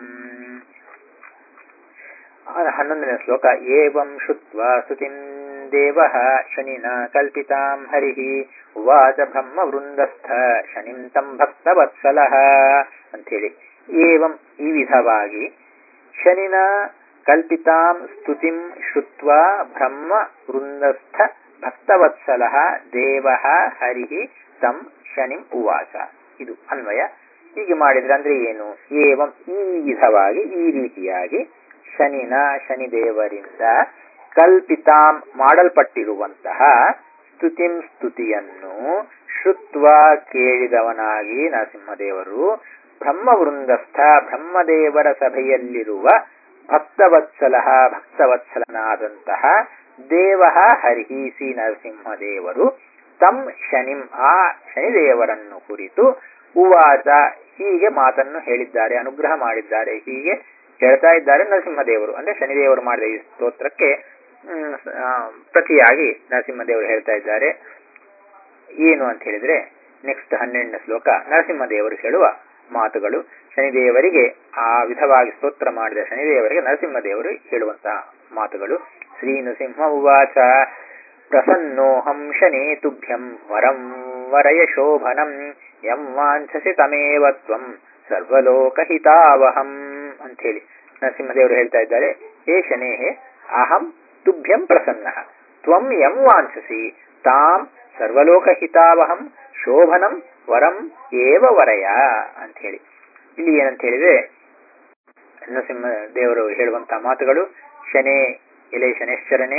ಹನ್ನೊಂದನೇ ಶ್ಲೋಕ ಏವಂ ಶುತ್ವಾ ಸ್ತುತಿಂ ದೇವಃ ಶನಿನ ಕಲ್ಪಿತಾಂ ಹರಿಃ ಉವಾಚ ಬ್ರಹ್ಮ ವೃಂದಸ್ಥ ಶನಿಂ ತಂ ಭಕ್ತವತ್ಸಲಃ ಅಂಥೇಳಿ ಏವಂ ಈ ವಿಧವಾಗಿ ಶನಿನ ಕಲ್ಪಿತಾಂ ಸ್ತುತಿಂ ಶ್ರುತ್ವಾ ಬ್ರಹ್ಮ ವೃಂದಸ್ಥ ಭಕ್ತವತ್ಸಲ ದೇವ ಹರಿ ತಂ ಶನಿಂ ಉವಾಸ ಇದು ಅನ್ವಯ ಹೀಗೆ ಮಾಡಿದ್ರೆ ಅಂದ್ರೆ ಏನು ಏವಂ ಈ ವಿಧವಾಗಿ ಈ ರೀತಿಯಾಗಿ ಶನಿನ ಶನಿದೇವರಿಂದ ಕಲ್ಪಿತಾಂ ಮಾಡಲ್ಪಟ್ಟಿರುವಂತಹ ಸ್ತುತಿಂ ಸ್ತುತಿಯನ್ನು ಶ್ರುತ್ವ ಕೇಳಿದವನಾಗಿ ನರಸಿಂಹದೇವರು ಬ್ರಹ್ಮವೃಂದಸ್ಥ ಬ್ರಹ್ಮದೇವರ ಸಭೆಯಲ್ಲಿರುವ ಭಕ್ತವತ್ಸಲ ಭಕ್ತವತ್ಸಲನಾದಂತಹ ದೇವ ಹರಿಹಿ ಸಿ ನರಸಿಂಹದೇವರು ತಂ ಶನಿಂ ಆ ಶನಿದೇವರನ್ನು ಕುರಿತು ಉವಾಚ ಹೀಗೆ ಮಾತನ್ನು ಹೇಳಿದ್ದಾರೆ ಅನುಗ್ರಹ ಮಾಡಿದ್ದಾರೆ ಹೀಗೆ ಹೇಳ್ತಾ ಇದ್ದಾರೆ ನರಸಿಂಹದೇವರು ಅಂದ್ರೆ ಶನಿದೇವರು ಮಾಡಿದ ಈ ಸ್ತೋತ್ರಕ್ಕೆ ಪ್ರತಿಯಾಗಿ ನರಸಿಂಹದೇವರು ಹೇಳ್ತಾ ಇದ್ದಾರೆ ಏನು ಅಂತ ಹೇಳಿದ್ರೆ ನೆಕ್ಸ್ಟ್ ಹನ್ನೆರಡನೇ ಶ್ಲೋಕ ನರಸಿಂಹದೇವರು ಹೇಳುವ ಮಾತುಗಳು ಶನಿದೇವರಿಗೆ ಆ ವಿಧವಾಗಿ ಸ್ತೋತ್ರ ಮಾಡಿದ ಶನಿದೇವರಿಗೆ ನರಸಿಂಹದೇವರು ಹೇಳುವಂತಹ ಮಾತುಗಳು ಶ್ರೀ ನೃಸಿಂಹ ಉವಾಚ ಪ್ರಸನ್ನೋಹಂ ಶನೇ ತುಭ್ಯಂ ವರಂ ವರಯ ಶೋಭನಂ ಯಂ ವಾಂಛಸಿ ತಮೇವ ತ್ವಂ ಸರ್ವಲೋಕಹಿತಾವಹಂ ಅಂಥೇಳಿ ನರಸಿಂಹದೇವರು ಹೇಳ್ತಾ ಇದ್ದಾರೆ ಹೇ ಶನೇಹೇ ಅಹಂ ತುಭ್ಯಂ ಪ್ರಸನ್ನ ತ್ವಂ ಯಂ ವಾಂಛಸಿ ತಾಂ ಸರ್ವಲೋಕಹಿತಾವಹಂ ಶೋಭನಂ ವರಂ ಏವ ವರಯ ಅಂತ ಹೇಳಿ ಇಲ್ಲಿ ಏನಂತ ಹೇಳಿದ್ರೆ ನರಸಿಂಹ ದೇವರು ಹೇಳುವಂತಹ ಮಾತುಗಳು ಶನೇ ಎಲೆ ಶನೇಶ್ವರನೇ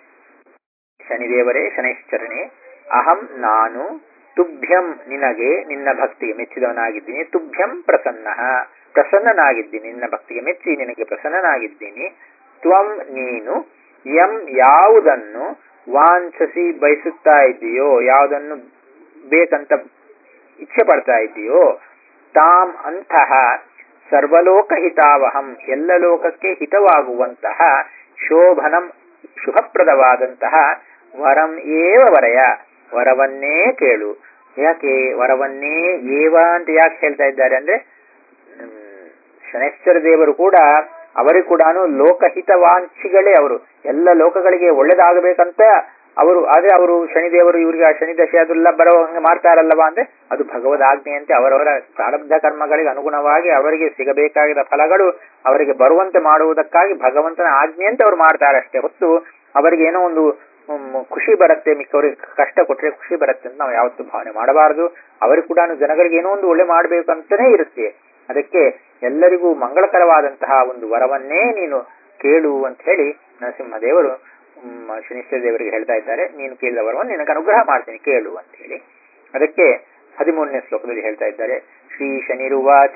ಶನಿದೇವರೇ ಶನೇಶ್ವರನೇ ಅಹಂ ನಾನು ತುಭ್ಯಂ ನಿನಗೆ ನಿನ್ನ ಭಕ್ತಿಗೆ ಮೆಚ್ಚಿದವನಾಗಿದ್ದೀನಿ ತುಭ್ಯಂ ಪ್ರಸನ್ನ ಪ್ರಸನ್ನನಾಗಿದ್ದೀನಿ ನಿನ್ನ ಭಕ್ತಿಗೆ ಮೆಚ್ಚಿ ನಿನಗೆ ಪ್ರಸನ್ನನಾಗಿದ್ದೀನಿ ತ್ವಂ ನೀನು ಎಂ ಯಾವುದನ್ನು ವಾಂಛಸಿ ಬಯಸುತ್ತಾ ಇದ್ದೀಯೋ ಯಾವುದನ್ನು ಬೇಕಂತ ಇಚ್ಛೆ ಪಡ್ತಾ ಇದ್ದೀಯೋ ತಾಂ ಅಂತಹ ಸರ್ವಲೋಕ ಹಿತಾವಹಂ ಎಲ್ಲ ಲೋಕಕ್ಕೆ ಹಿತವಾಗುವಂತಹ ಶೋಭನಂ ಶುಭಪ್ರದವಾದಂತಹ ವರಂ ಏವ ವರಯ ವರವನ್ನೇ ಕೇಳು ಯಾಕೆ ವರವನ್ನೇ ಏವ ಅಂತ ಯಾಕೆ ಹೇಳ್ತಾ ಇದ್ದಾರೆ ಅಂದ್ರೆ ಹ್ಮ್, ಶನೈಶ್ವರ ದೇವರು ಕೂಡ ಅವರಿಗೆ ಕೂಡ ಲೋಕಹಿತವಾಂಚಿಗಳೇ ಅವರು ಎಲ್ಲ ಲೋಕಗಳಿಗೆ ಒಳ್ಳೇದಾಗಬೇಕಂತ ಅವರು ಆದ್ರೆ ಅವರು ಶನಿದೇವರು ಇವರಿಗೆ ಆ ಶನಿ ದಶೆ ಅದೆಲ್ಲ ಬರೋ ಹಂಗೆ ಮಾಡ್ತಾರಲ್ಲವಾ ಅಂದ್ರೆ ಅದು ಭಗವದ್ ಆಜ್ಞೆಯಂತೆ ಅವರವರ ಪ್ರಾರಬ್ಧ ಕರ್ಮಗಳಿಗೆ ಅನುಗುಣವಾಗಿ ಅವರಿಗೆ ಸಿಗಬೇಕಾಗಿದ್ದ ಫಲಗಳು ಅವರಿಗೆ ಬರುವಂತೆ ಮಾಡುವುದಕ್ಕಾಗಿ ಭಗವಂತನ ಆಜ್ಞೆಯಂತೆ ಅವರು ಮಾಡ್ತಾರೆ ಅಷ್ಟೇ ಹೊತ್ತು ಅವರಿಗೆ ಏನೋ ಒಂದು ಹ್ಮ್, ಖುಷಿ ಬರುತ್ತೆ ಮಿಕ್ಕವರಿಗೆ ಕಷ್ಟ ಕೊಟ್ರೆ ಖುಷಿ ಬರುತ್ತೆ ಅಂತ ನಾವು ಯಾವತ್ತೂ ಭಾವನೆ ಮಾಡಬಾರದು ಅವರಿಗೆ ಕೂಡ ಜನಗಳಿಗೆ ಏನೋ ಒಂದು ಒಳ್ಳೆ ಮಾಡಬೇಕು ಅಂತಾನೆ ಇರುತ್ತೆ ಅದಕ್ಕೆ ಎಲ್ಲರಿಗೂ ಮಂಗಳಕರವಾದಂತಹ ಒಂದು ವರವನ್ನೇ ನೀನು ಕೇಳು ಅಂತ ಹೇಳಿ ನರಸಿಂಹದೇವರು ಹ್ಮ್, ಶನೀಶ್ವರ ದೇವರಿಗೆ ಹೇಳ್ತಾ ಇದ್ದಾರೆ ನೀನು ಕೇಳಿದ ವರವನ್ನು ನಿನಗೆ ಅನುಗ್ರಹ ಮಾಡ್ತೀನಿ ಕೇಳು ಅಂತ ಹೇಳಿ ಅದಕ್ಕೆ ಹದಿಮೂರನೇ ಶ್ಲೋಕದಲ್ಲಿ ಹೇಳ್ತಾ ಇದ್ದಾರೆ ಶ್ರೀ ಶನಿರುವಾಚ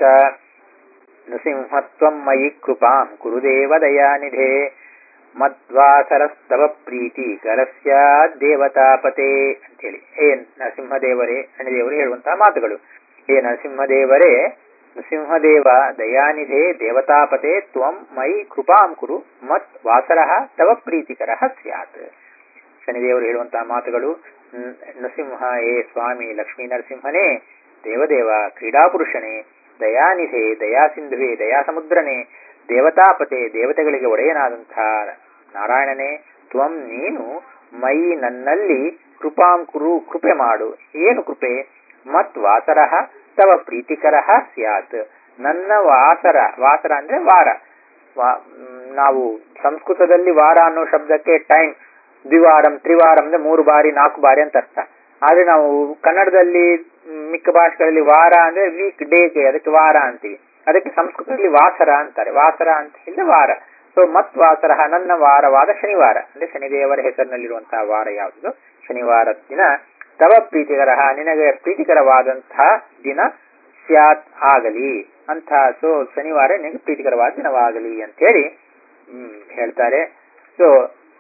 ನೃಸಿಂಹತ್ವಂ ಮಯಿ ಕೃಪಾಂ ಕುರುದೇವ ದಯಾನಿಧೆ ಮದ್ವಾಸರಸ್ತವ ಪ್ರೀತಿ ಕರಸ್ಯ ದೇವತಾಪತೆ ಅಂತೇಳಿ ಹೇ ನರಸಿಂಹದೇವರೇ ಶನಿದೇವರು ಹೇಳುವಂತಹ ಮಾತುಗಳು ಹೇ ನರಸಿಂಹದೇವರೇ ನೃಸಿಂಹದೇವ ದಯಾನಿಧೆ ದೇವತಾಪತೆ ತ್ವಂ ಮಯಿ ಕೃಪಾಂ ಕುರು ಮತ್ ವಾಸರಃ ತವ ಪ್ರೀತಿಕರ ಸ್ಯಾತ್ ಶನಿದೇವರು ಹೇಳುವಂತಹ ಮಾತುಗಳು ನ್- ನೃಸಿಂಹ ಏ ಸ್ವಾಮಿ ಲಕ್ಷ್ಮೀ ನರಸಿಂಹನೇ ದೇವದೇವ ಕ್ರೀಡಾಪುರುಷನೇ ದಯಾನಿಧೆ ದಯಾಸಿಂಧುವೆ ದಯಾಸಮುದ್ರನೇ ದೇವತಾಪತೆ ದೇವತೆಗಳಿಗೆ ಒಡೆಯನಾದಂತಹ ನಾರಾಯಣನೇ ತ್ವಂ ನೀನು ಮೈ ನನ್ನಲ್ಲಿ ಕೃಪಾಂ ಕುರು ಕೃಪೆ ಮಾಡು ಏನು ಕೃಪೆ ಮತ್ ವಾಸರಃ ತವ ಪ್ರೀತಿಕರ ಸ್ಯಾತ್ ನನ್ನ ವಾಸರ ವಾಸರ ಅಂದ್ರೆ ವಾರ ವಾ- ಮ್, ನಾವು ಸಂಸ್ಕೃತದಲ್ಲಿ ವಾರ ಅನ್ನೋ ಶಬ್ದಕ್ಕೆ ಟೈಮ್ ದ್ವಿವಾರಂ ತ್ರಿವಾರಂ ಅಂದ್ರೆ ಮೂರು ಬಾರಿ ನಾಲ್ಕು ಬಾರಿ ಅಂತ ಅರ್ಥ ಆದ್ರೆ ನಾವು ಕನ್ನಡದಲ್ಲಿ ಮ್, ಮಿಕ್ಕ ಭಾಷೆಗಳಲ್ಲಿ ವಾರ ಅಂದ್ರೆ ವೀಕ್ ಡೇಗೆ ಅದಕ್ಕೆ ವಾರ ಅಂತೀವಿ ಅದಕ್ಕೆ ಸಂಸ್ಕೃತದಲ್ಲಿ ವಾಸರ ಅಂತಾರೆ ವಾಸರ ಅಂತ ಹೇಳಿದ್ರೆ ವಾರ ಸೊ ಮತ್ ವಾಸರ ನನ್ನ ವಾರವಾದ ಶನಿವಾರ ಅಂದ್ರೆ ಶನಿದೇವರ ಹೆಸರಿನಲ್ಲಿರುವಂತಹ ವಾರ ಯಾವುದು ಶನಿವಾರದ ದಿನ ತವ ಪ್ರೀತಿಕರ ನಿನಗೆ ಪ್ರೀತಿಕರವಾದಂತಹ ದಿನ ಸ್ಯಾತ್ ಆಗಲಿ ಅಂತ ಸೊ ಶನಿವಾರ ನಿನಗೆ ಪ್ರೀತಿಕರವಾದ ದಿನವಾಗಲಿ ಅಂತ ಹೇಳಿ ಹ್ಮ್, ಹೇಳ್ತಾರೆ ಸೊ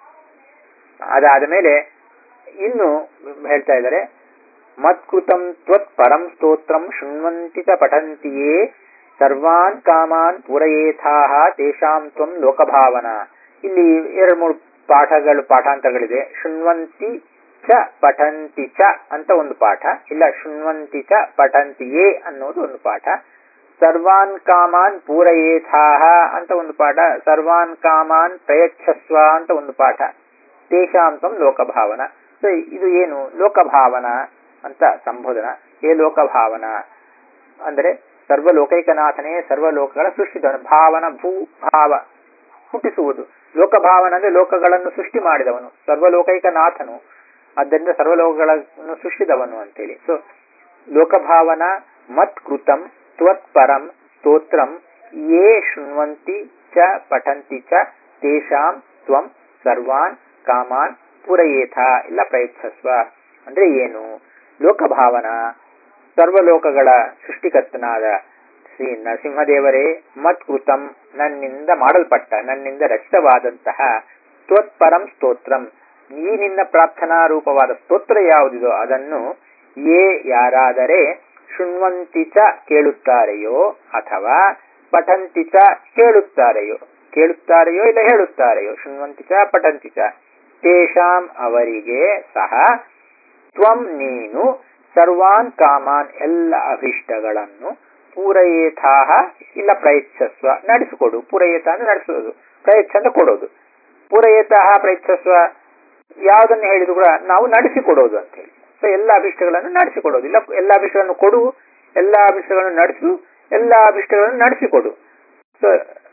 ಅದಾದ ಮೇಲೆ ಇನ್ನು ಹೇಳ್ತಾ ಇದ್ದಾರೆ ಮತ್ಕೃತಂ ತ್ವತ್ ಪರಂ ಸ್ತೋತ್ರಂ ಶೃಣ್ವಂತಿ ಚ ಪಠಂತಿಯೇ ಸರ್ವಾನ್ ಕಾಮಾನ್ ಪೂರಯೇಥಾಹ ತೇಷಾಂ ತ್ವಂ ಲೋಕಭಾವನ ಇಲ್ಲಿ ಎರಡು ಮೂರು ಪಾಠಗಳು ಪಾಠಾಂತರಗಳಿದೆ ಶೃಣ್ವಂತಿ ಚ ಪಠಂತಿ ಚ ಅಂತ ಒಂದು ಪಾಠ ಇಲ್ಲ ಶೃಣ್ವಂತಿ ಚ ಪಠಂತಿಯೇ ಅನ್ನೋದು ಒಂದು ಪಾಠ ಸರ್ವಾನ್ ಕಾಮಾನ್ ಪೂರಯೇಥಾಹ ಅಂತ ಒಂದು ಪಾಠ ಸರ್ವಾನ್ ಕಾಮಾನ್ ಪ್ರಯಚ್ಛಸ್ವ ಅಂತ ಒಂದು ಪಾಠ ತೇಷಾಂತಂ ಲೋಕಭಾವನ ಸೊ ಇದು ಏನು ಲೋಕಭಾವನ ಅಂತ ಸಂಬೋಧನ ಏ ಲೋಕಭಾವನ ಅಂದರೆ ಸರ್ವಲೋಕೈಕನಾಥನೇ ಸರ್ವಲೋಕಗಳ ಸೃಷ್ಟಿದವನು ಭಾವನ ಭೂ ಭಾವ ಹುಟ್ಟಿಸುವುದು ಲೋಕಭಾವನ ಅಂದ್ರೆ ಲೋಕಗಳನ್ನು ಸೃಷ್ಟಿ ಮಾಡಿದವನು ಸರ್ವಲೋಕೈಕನಾಥನು ಆದ್ದರಿಂದ ಸರ್ವಲೋಕಗಳನ್ನು ಸೃಷ್ಟಿದವನು ಅಂತೇಳಿ ಸೊ ಲೋಕಭಾವನ ಮತ್ ಕೃತಂ ತ್ವತ್ ಪರಂ ಸ್ತೋತ್ರಂ ಯೇ ಶೃಣ್ವಂತಿ ಚ ಪಠಂತಿ ಚ ತೇಷಾಂ ತ್ವಂ ಸರ್ವಾನ್ ಕಾಮಾನ್ ಪೂರಯೇಥ ಇಲ್ಲ ಪ್ರಯತ್ಸಸ್ವ ಅಂದ್ರೆ ಏನು ಲೋಕಭಾವನ ಸರ್ವಲೋಕಗಳ ಸೃಷ್ಟಿಕರ್ತನಾದ ಶ್ರೀ ನರಸಿಂಹದೇವರೇ ಮತ್ಕೃತಂ ನನ್ನಿಂದ ಮಾಡಲ್ಪಟ್ಟ ನನ್ನಿಂದ ರಚಿತವಾದಂತಹ ತ್ವತ್ಪರಂ ಸ್ತೋತ್ರಂ ಈ ನಿನ್ನ ಪ್ರಾರ್ಥನಾ ರೂಪವಾದ ಸ್ತೋತ್ರ ಯಾವುದಿದೋ ಅದನ್ನು ಯೇ ಯಾರಾದರೆ ಶೃಣ್ವಂತಿ ಚ ಕೇಳುತ್ತಾರೆಯೋ ಅಥವಾ ಪಠಂತಿ ಚ ಹೇಳುತ್ತಾರೆಯೋ ಕೇಳುತ್ತಾರೆಯೋ ಇಲ್ಲ ಹೇಳುತ್ತಾರೆಯೋ ಶೃಣ್ವಂತಿ ಚ ಪಠಂತಿ ಚ ತೇಷಾಂ ಅವರಿಗೆ ಸಹ ತ್ವಂ ನೀನು ಸರ್ವಾನ್ ಕಾಮಾನ್ ಎಲ್ಲ ಅಭಿಷ್ಟಗಳನ್ನು ಪೂರಯೇಥಾಹ ಇಲ್ಲ ಪ್ರಯಚ್ಛಸ್ವ ನಡೆಸಿಕೊಡು ಪೂರಯೇತ ಅಂದ್ರೆ ನಡೆಸೋದು ಪ್ರಯಚ್ಛ ಅಂದ್ರೆ ಕೊಡೋದು ಪೂರಯೇತಾಹ ಪ್ರಯಚ್ಛಸ್ವ ಯಾವುದನ್ನು ಹೇಳಿದ್ರು ಕೂಡ ನಾವು ನಡೆಸಿಕೊಡೋದು ಅಂತ ಹೇಳಿ ಸೊ ಎಲ್ಲ ಅಭಿಷ್ಟಗಳನ್ನು ನಡೆಸಿಕೊಡೋದು ಇಲ್ಲ ಎಲ್ಲ ಅಭಿಷ್ಟಗಳನ್ನು ಕೊಡು ಎಲ್ಲ ಅಭಿಷ್ಟಗಳನ್ನು ನಡೆಸು ಎಲ್ಲ ಅಭಿಷ್ಟಗಳನ್ನು ನಡೆಸಿಕೊಡು ಸೊ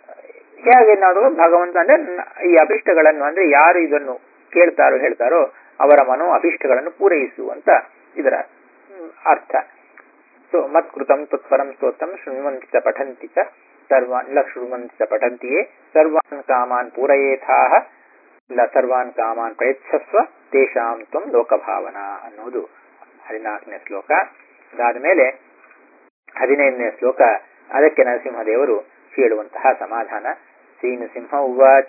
ಹೇಗೆ ನಾವು ಭಗವಂತ ಅಂದ್ರೆ ನ- ಈ ಅಭಿಷ್ಟಗಳನ್ನು ಅಂದ್ರೆ ಯಾರು ಇದನ್ನು ಕೇಳ್ತಾರೋ ಹೇಳ್ತಾರೋ ಅವರ ಮನೋ ಅಭಿಷ್ಟಗಳನ್ನು ಪೂರೈಸು ಅಂತ ಇದರ ಹ್ಮ್, ಅರ್ಥ ಸೊ ಮತ್ಕೃತಂ ತತ್ಪರಂ ಸ್ತೋತ್ರಂ ಶೃಣ್ವಂತಿ ಚ ಪಠಂತಿ ಚ ಸರ್ವಾನ್ ಇಲ್ಲ ಶೃಣ್ವಂತಿ ಚ ಪಠಂತಿಯೇ ಸರ್ವಾನ್ ಕಾಮಾನ್ ಪೂರಯೇಥಾಹ ಇಲ್ಲ ಸರ್ವಾನ್ ಕಾಮಾನ್ ಪ್ರಯಚ್ಛಸ್ವ ತೇಷಾಂ ತ್ವಂ ಲೋಕಭಾವನ ಅನ್ನೋದು ಹದಿನಾಲ್ಕನೇ ಶ್ಲೋಕ ಅದಾದ ಮೇಲೆ ಹದಿನೈದನೇ ಶ್ಲೋಕ ಅದಕ್ಕೆ ನರಸಿಂಹದೇವರು ಹೇಳುವಂತಹ ಸಮಾಧಾನ ಶ್ರೀ ನೃಸಿಂಹ ಉವಾಚ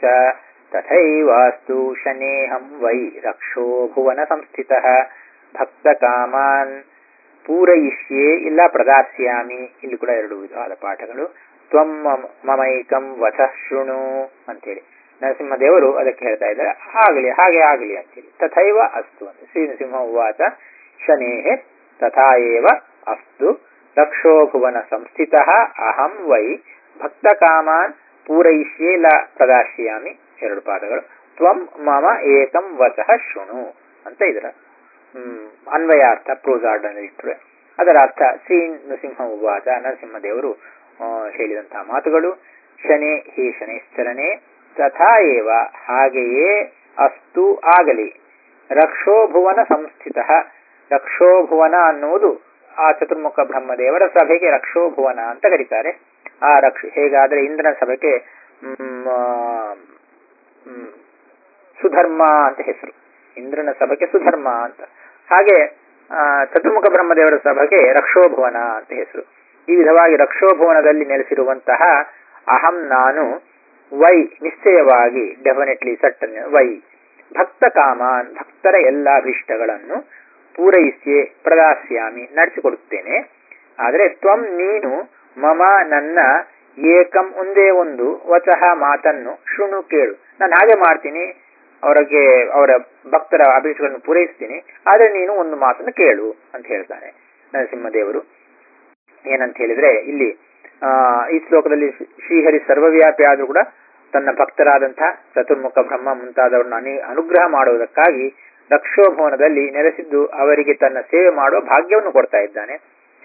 ತಥೈವಾಸ್ತು ಶನೇಹಂ ವೈ ರಕ್ಷೋ ಭುವನ ಸಂಸ್ಥಿತಃ ಭಕ್ತ ಕಾಮಾನ್ ಪೂರಯಿಷ್ಯೆ ಇಲ್ಲ ಪ್ರದಾಸ್ಯಾಮಿ ಇಲ್ಲಿ ಕೂಡ ಎರಡು ವಿಧವಾದ ಪಾಠಗಳು ತ್ವಂ ಮಮ- ಮಮೈಕಂ ವಚ ಶೃಣು ಅಂತೇಳಿ ನರಸಿಂಹದೇವರು ಅದಕ್ಕೆ ಹೇಳ್ತಾ ಇದ್ದಾರೆ ಆಗಲಿ ಹಾಗೆ ಆಗಲಿ ಅಂತೇಳಿ ತಥೈವ ಅಸ್ತು ಅಂತ ಶ್ರೀ ನರಸಿಂಹ ಉವಾಚ ಶನೇಹೆ ತಥಾ ಏವ ಅಸ್ತು ರಕ್ಷೋ ಭುವನ ಸಂಸ್ಥಿತ ಅಹಂ ವೈ ಭಕ್ತ ಕಾಮಾನ್ ಪೂರೈಷ್ಯೇ ಲ ಪ್ರದಾಶ್ಯಾಮಿ ಎರಡು ಪಾದಗಳು ತ್ವಂ ಮಮ ಏಕಂ ವಚಃ ಶೃಣು ಅಂತ ಇದರ ಹ್ಮ್, ಅನ್ವಯಾರ್ಥ ಪ್ರೋಸಾರ್ಡನ್ ಇಟ್ಟರೆ ಅದರ ಅರ್ಥ ಶ್ರೀ ನೃಸಿಂಹ ಉವಾಚ ನರಸಿಂಹದೇವರು ಆ, ಹೇಳಿದಂತಹ ಮಾತುಗಳು ಶನೇ ಹೇ ಶನೇಶ್ಚರನೇ ತಥಾ ಏವ ಹಾಗೆಯೇ ಅಸ್ತು ಆಗಲಿ ರಕ್ಷೋಭುವನ ಸಂಸ್ಥಿತ ರಕ್ಷೋಭುವನ ಅನ್ನುವುದು ಆ ಚತುರ್ಮುಖ ಬ್ರಹ್ಮದೇವರ ಸಭೆಗೆ ರಕ್ಷೋಭುವನ ಅಂತ ಕರೀತಾರೆ ಆ ರಕ್ಷ ಹೇಗಾದ್ರೆ ಇಂದ್ರನ ಸಭೆಗೆ ಮ್, ಆ, ಮ್, ಸುಧರ್ಮ ಅಂತ ಹೆಸರು ಇಂದ್ರನ ಸಭೆಗೆ ಸುಧರ್ಮ ಅಂತ ಹಾಗೆ ಆ, ಚತುರ್ಮುಖ ಬ್ರಹ್ಮದೇವರ ಸಭೆಗೆ ರಕ್ಷೋಭುವನ ಅಂತ ಹೆಸರು ಈ ವಿಧವಾಗಿ ರಕ್ಷೋಭುವನದಲ್ಲಿ ನೆಲೆಸಿರುವಂತಹ ಅಹಂ ನಾನು ವೈ ನಿಶ್ಚಯವಾಗಿ ಡೆಫಿನೆಟ್ಲಿ ಸಟ್ಟನ್ ವೈ ಭಕ್ತ ಕಾಮಾನ್ ಭಕ್ತರ ಎಲ್ಲ ಅಭಿಷ್ಟಗಳನ್ನು ಪೂರೈಸಿಯೇ ಪ್ರದಾಸ್ಯಾಮಿ ನಡೆಸಿಕೊಡುತ್ತೇನೆ ಆದರೆ ತ್ವಂ ನೀನು ಮಮ ನನ್ನ ಏಕಂ ಒಂದೇ ಒಂದು ವಚಃ ಮಾತನ್ನು ಶೃಣು ಕೇಳು ನಾನು ಹಾಗೆ ಮಾಡ್ತೀನಿ ಅವರಿಗೆ ಅವರ ಭಕ್ತರ ಅಭಿಷ್ಟಗಳನ್ನು ಪೂರೈಸ್ತೀನಿ ಆದರೆ ನೀನು ಒಂದು ಮಾತನ್ನು ಕೇಳು ಅಂತ ಹೇಳ್ತಾನೆ ನರಸಿಂಹದೇವರು ಏನಂತ ಹೇಳಿದ್ರೆ ಇಲ್ಲಿ ಆ ಈ ಶ್ಲೋಕದಲ್ಲಿ ಶ್ರೀ- ಶ್ರೀಹರಿ ಸರ್ವವ್ಯಾಪಿ ಆದರೂ ಕೂಡ ತನ್ನ ಭಕ್ತರಾದಂತಹ ಚತುರ್ಮುಖ ಬ್ರಹ್ಮ ಮುಂತಾದವರನ್ನು ಅನಿ ಅನುಗ್ರಹ ಮಾಡುವುದಕ್ಕಾಗಿ ರಕ್ಷೋಭವನದಲ್ಲಿ ನೆಲೆಸಿದ್ದು ಅವರಿಗೆ ತನ್ನ ಸೇವೆ ಮಾಡುವ ಭಾಗ್ಯವನ್ನು ಕೊಡ್ತಾ ಇದ್ದಾನೆ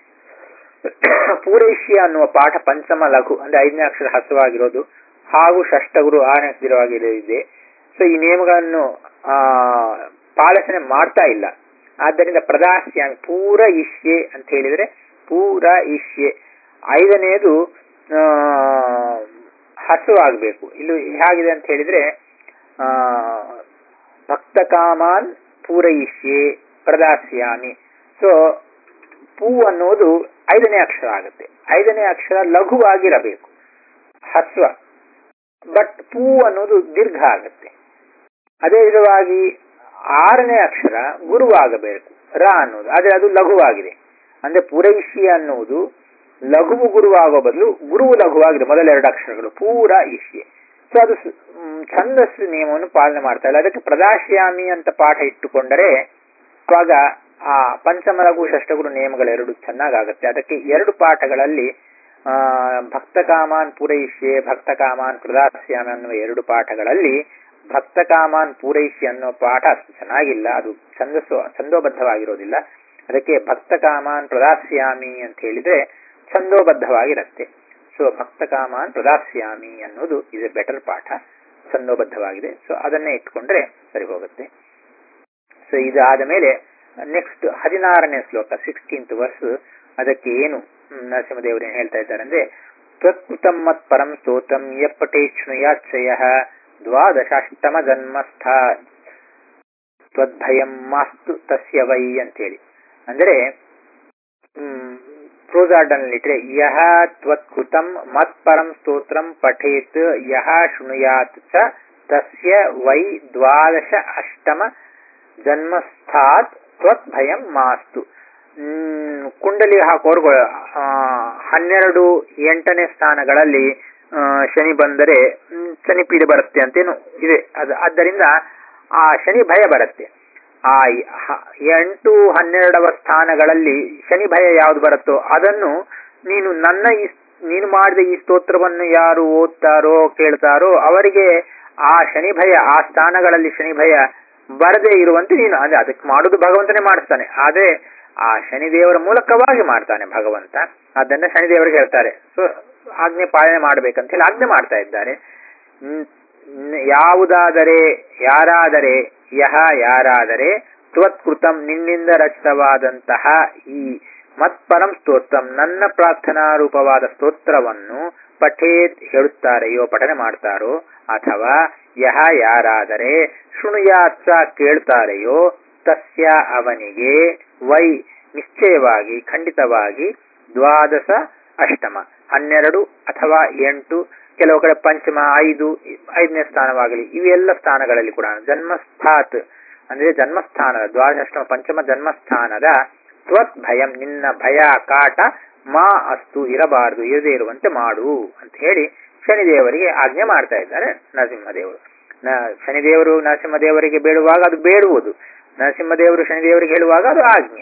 ಪೂರೈಷ್ಯ ಅನ್ನುವ ಪಾಠ ಪಂಚಮ ಲಘು ಅಂದ್ರೆ ಐದನೇ ಅಕ್ಷರ ಹಸವಾಗಿರೋದು ಹಾಗೂ ಷಷ್ಟಗುರು ಆರನೇ ಅಕ್ಷರವಾಗಿರಲಿದೆ ಸೊ ಈ ನಿಯಮಗಳನ್ನು ಆ ಪಾಲನೆ ಮಾಡ್ತಾ ಇಲ್ಲ ಆದ್ದರಿಂದ ಪ್ರದಾಸ್ಯಾಮಿ ಪೂರ ಇಷ್ಯೆ ಅಂತ ಹೇಳಿದ್ರೆ ಪೂರ ಇಷ್ಯೆ ಐದನೆಯದು ಆ, ಹಸುವಾಗಬೇಕು ಇಲ್ಲಿ ಹೇಗಿದೆ ಅಂತ ಹೇಳಿದ್ರೆ ಆ ಭಕ್ತ ಕಾಮಾನ್ ಪೂರಯಿಷ್ಯೆ ಪ್ರದಾಸ್ಯಾಮಿ ಸೊ ಪೂ ಅನ್ನೋದು ಐದನೇ ಅಕ್ಷರ ಆಗುತ್ತೆ ಐದನೇ ಅಕ್ಷರ ಲಘುವಾಗಿರಬೇಕು ಹಸ್ವ ಬಟ್ ಪೂ ಅನ್ನೋದು ದೀರ್ಘ ಆಗುತ್ತೆ ಅದೇ ವಿಧವಾಗಿ ಆರನೇ ಅಕ್ಷರ ಗುರುವಾಗಬೇಕು ರ ಅನ್ನೋದು ಆದರೆ ಅದು ಲಘುವಾಗಿದೆ ಅಂದ್ರೆ ಪೂರೈಷಿ ಅನ್ನುವುದು ಲಘುವು ಗುರುವಾಗೋ ಬದಲು ಗುರುವು ಲಘುವಾಗಿದೆ ಮೊದಲೆರಡು ಅಕ್ಷರಗಳು ಪೂರ ಇಷ್ಯೆ ಸೊ ಅದು ಸ್- ಮ್, ಛಂದಸ್ಸು ನಿಯಮವನ್ನು ಪಾಲನೆ ಮಾಡ್ತಾ ಇಲ್ಲ ಅದಕ್ಕೆ ಪ್ರದಾಶ್ಯಾಮಿ ಅಂತ ಪಾಠ ಇಟ್ಟುಕೊಂಡರೆ ಆವಾಗ ಆ ಪಂಚಮ ಲಘು ಷಷ್ಟಗುರು ನಿಯಮಗಳೆರಡು ಚೆನ್ನಾಗಾಗುತ್ತೆ ಅದಕ್ಕೆ ಎರಡು ಪಾಠಗಳಲ್ಲಿ ಆ ಭಕ್ತ ಕಾಮಾನ್ ಪೂರೈಷ್ಯೆ ಭಕ್ತ ಕಾಮಾನ್ ಪ್ರದಾಸ್ಯಾಮಿ ಅನ್ನುವ ಎರಡು ಪಾಠಗಳಲ್ಲಿ ಭಕ್ತ ಕಾಮಾನ್ ಪೂರೈಷ್ಯ ಅನ್ನೋ ಪಾಠ ಅಷ್ಟು ಚೆನ್ನಾಗಿಲ್ಲ ಅದು ಛಂದಸ್ಸು ಛಂದೋಬದ್ಧವಾಗಿರೋದಿಲ್ಲ ಅದಕ್ಕೆ ಭಕ್ತ ಕಾಮಾನ್ ಪ್ರದಾಸ್ಯಾಮಿ ಅಂತ ಹೇಳಿದ್ರೆ ಛಂದೋಬದ್ಧವಾಗಿರುತ್ತೆ ಸೊ ಭಕ್ತ ಕಾಮಾನ್ ಪ್ರದಾಸ್ಯಾಮಿ ಅನ್ನೋದು ಇದು ಬೆಟರ್ ಪಾಠ ಛಂದೋಬದ್ಧವಾಗಿದೆ ಸೊ ಅದನ್ನೇ ಇಟ್ಕೊಂಡ್ರೆ ಸರಿ ಹೋಗುತ್ತೆ ಸೊ ಇದಾದ ಮೇಲೆ ನೆಕ್ಸ್ಟ್ ಹದಿನಾರನೇ ಶ್ಲೋಕ ಸಿಕ್ಸ್ಟೀನ್ತ್ ವರ್ಸ್ ಅದಕ್ಕೆ ಏನು ಹ್ಮ್, ನರಸಿಂಹದೇವರು ಏನ್ ಹೇಳ್ತಾ ಇದ್ದಾರೆ ಅಂದ್ರೆ ತ್ವತ್ಕೃತಂ ಮತ್ ಪರಂ ಸ್ತೋತ್ರಂ ಯಪ್ಪಟೇ ಶೃಣುಯಾಚಯ ದ್ವಾದಶಾಷ್ಟಮ ಜನ್ಮಸ್ಥ ತ್ವದ್ಭಯಂ ಮಾಸ್ತು ತಸ್ಯ ವೈ ಅಂತೇಳಿ ಅಂದ್ರೆ ಪ್ರೋಸಾರ್ಡನ್ಲಿಟ್ರೆ ಯಹ ತ್ವತ್ಕೃತಂ ಮತ್ಪರಂ ಸ್ತೋತ್ರಂ ಪಠೇತ್ ಯಹ ಶೃಣುಯಾತ್ ಚ ತಸ್ಯ ವೈ ದ್ವಾದಶ ಅಷ್ಟಮ ಜನ್ಮಸ್ಥಾತ್ ತ್ವತ್ ಭಯಂ ಮಾಸ್ತು ಹ್ಮ್, ಕುಂಡಲಿ ಹಾಕೋರ್ಗು ಆ, ಹನ್ನೆರಡು ಎಂಟನೇ ಸ್ಥಾನಗಳಲ್ಲಿ ಆ, ಶನಿ ಬಂದರೆ ಹ್ಮ್, ಶನಿ ಪೀಡೆ ಬರುತ್ತೆ ಅಂತೇನು ಇದೆ ಅದು ಆದ್ದರಿಂದ ಆ ಶನಿ ಭಯ ಬರುತ್ತೆ ಆ ಹ- ಎಂಟು ಹನ್ನೆರಡವ ಸ್ಥಾನಗಳಲ್ಲಿ ಶನಿ ಭಯ ಯಾವ್ದು ಬರುತ್ತೋ ಅದನ್ನು ನೀನು ನನ್ನ ಈ ನೀನು ಮಾಡಿದ ಈ ಸ್ತೋತ್ರವನ್ನು ಯಾರು ಓದ್ತಾರೋ ಕೇಳ್ತಾರೋ ಅವರಿಗೆ ಆ ಶನಿ ಭಯ ಆ ಸ್ಥಾನಗಳಲ್ಲಿ ಶನಿ ಭಯ ಬರದೇ ಇರುವಂತೆ ನೀನು ಅದೇ ಅದಕ್ಕೆ ಮಾಡುದು ಭಗವಂತನೇ ಮಾಡಿಸ್ತಾನೆ ಆದ್ರೆ ಆ ಶನಿದೇವರ ಮೂಲಕವಾಗಿ ಮಾಡ್ತಾನೆ ಭಗವಂತ ಅದನ್ನ ಶನಿದೇವರಿಗೆ ಹೇಳ್ತಾರೆ ಸೊ ಆಜ್ಞೆ ಪಾಲನೆ ಮಾಡ್ಬೇಕಂತ ಹೇಳಿ ಆಜ್ಞೆ ಮಾಡ್ತಾ ಇದ್ದಾರೆ ಹ್ಮ್, ನ್- ಯಾವುದಾದರೆ ಯಾರಾದರೆ ಯಹ ಯಾರಾದರೆ ತ್ವತ್ಕೃತಂ ನಿನ್ನಿಂದ ರಚಿತವಾದಂತಹ ಈ ಮತ್ಪರಂ ಸ್ತೋತ್ರಂ ನನ್ನ ಪ್ರಾರ್ಥನಾ ರೂಪವಾದ ಸ್ತೋತ್ರವನ್ನು ಪಠೇತ್ ಹೇಳುತ್ತಾರೆಯೋ ಪಠನೆ ಮಾಡ್ತಾರೋ ಅಥವಾ ಯಹ ಯಾರಾದರೆ ಶೃಣುಯಾತ್ಸ ಕೇಳ್ತಾರೆಯೋ ತಸ್ಯ ಅವನಿಗೆ ವೈ ನಿಶ್ಚಯವಾಗಿ ಖಂಡಿತವಾಗಿ ದ್ವಾದಶ ಅಷ್ಟಮ ಹನ್ನೆರಡು ಅಥವಾ ಎಂಟು ಕೆಲವು ಕಡೆ ಪಂಚಮ ಐದು ಐದನೇ ಸ್ಥಾನವಾಗಲಿ ಇವೆಲ್ಲ ಸ್ಥಾನಗಳಲ್ಲಿ ಕೂಡ ಜನ್ಮಸ್ಥಾತ್ ಅಂದ್ರೆ ಜನ್ಮಸ್ಥಾನದ ದ್ವಾದಶಾಷ್ಟಮ ಪಂಚಮ ಜನ್ಮಸ್ಥಾನದ ತ್ವತ್ ಭಯಂ ನಿನ್ನ ಭಯ ಕಾಟ ಮಾ ಅಸ್ತು ಇರಬಾರದು ಇರದೇ ಇರುವಂತೆ ಮಾಡು ಅಂತ ಹೇಳಿ ಶನಿದೇವರಿಗೆ ಆಜ್ಞೆ ಮಾಡ್ತಾ ಇದ್ದಾರೆ ನರಸಿಂಹದೇವರು ನ ಶನಿದೇವರು ನರಸಿಂಹದೇವರಿಗೆ ಬೇಡುವಾಗ ಅದು ಬೇಡುವುದು ನರಸಿಂಹದೇವರು ಶನಿದೇವರಿಗೆ ಹೇಳುವಾಗ ಅದು ಆಜ್ಞೆ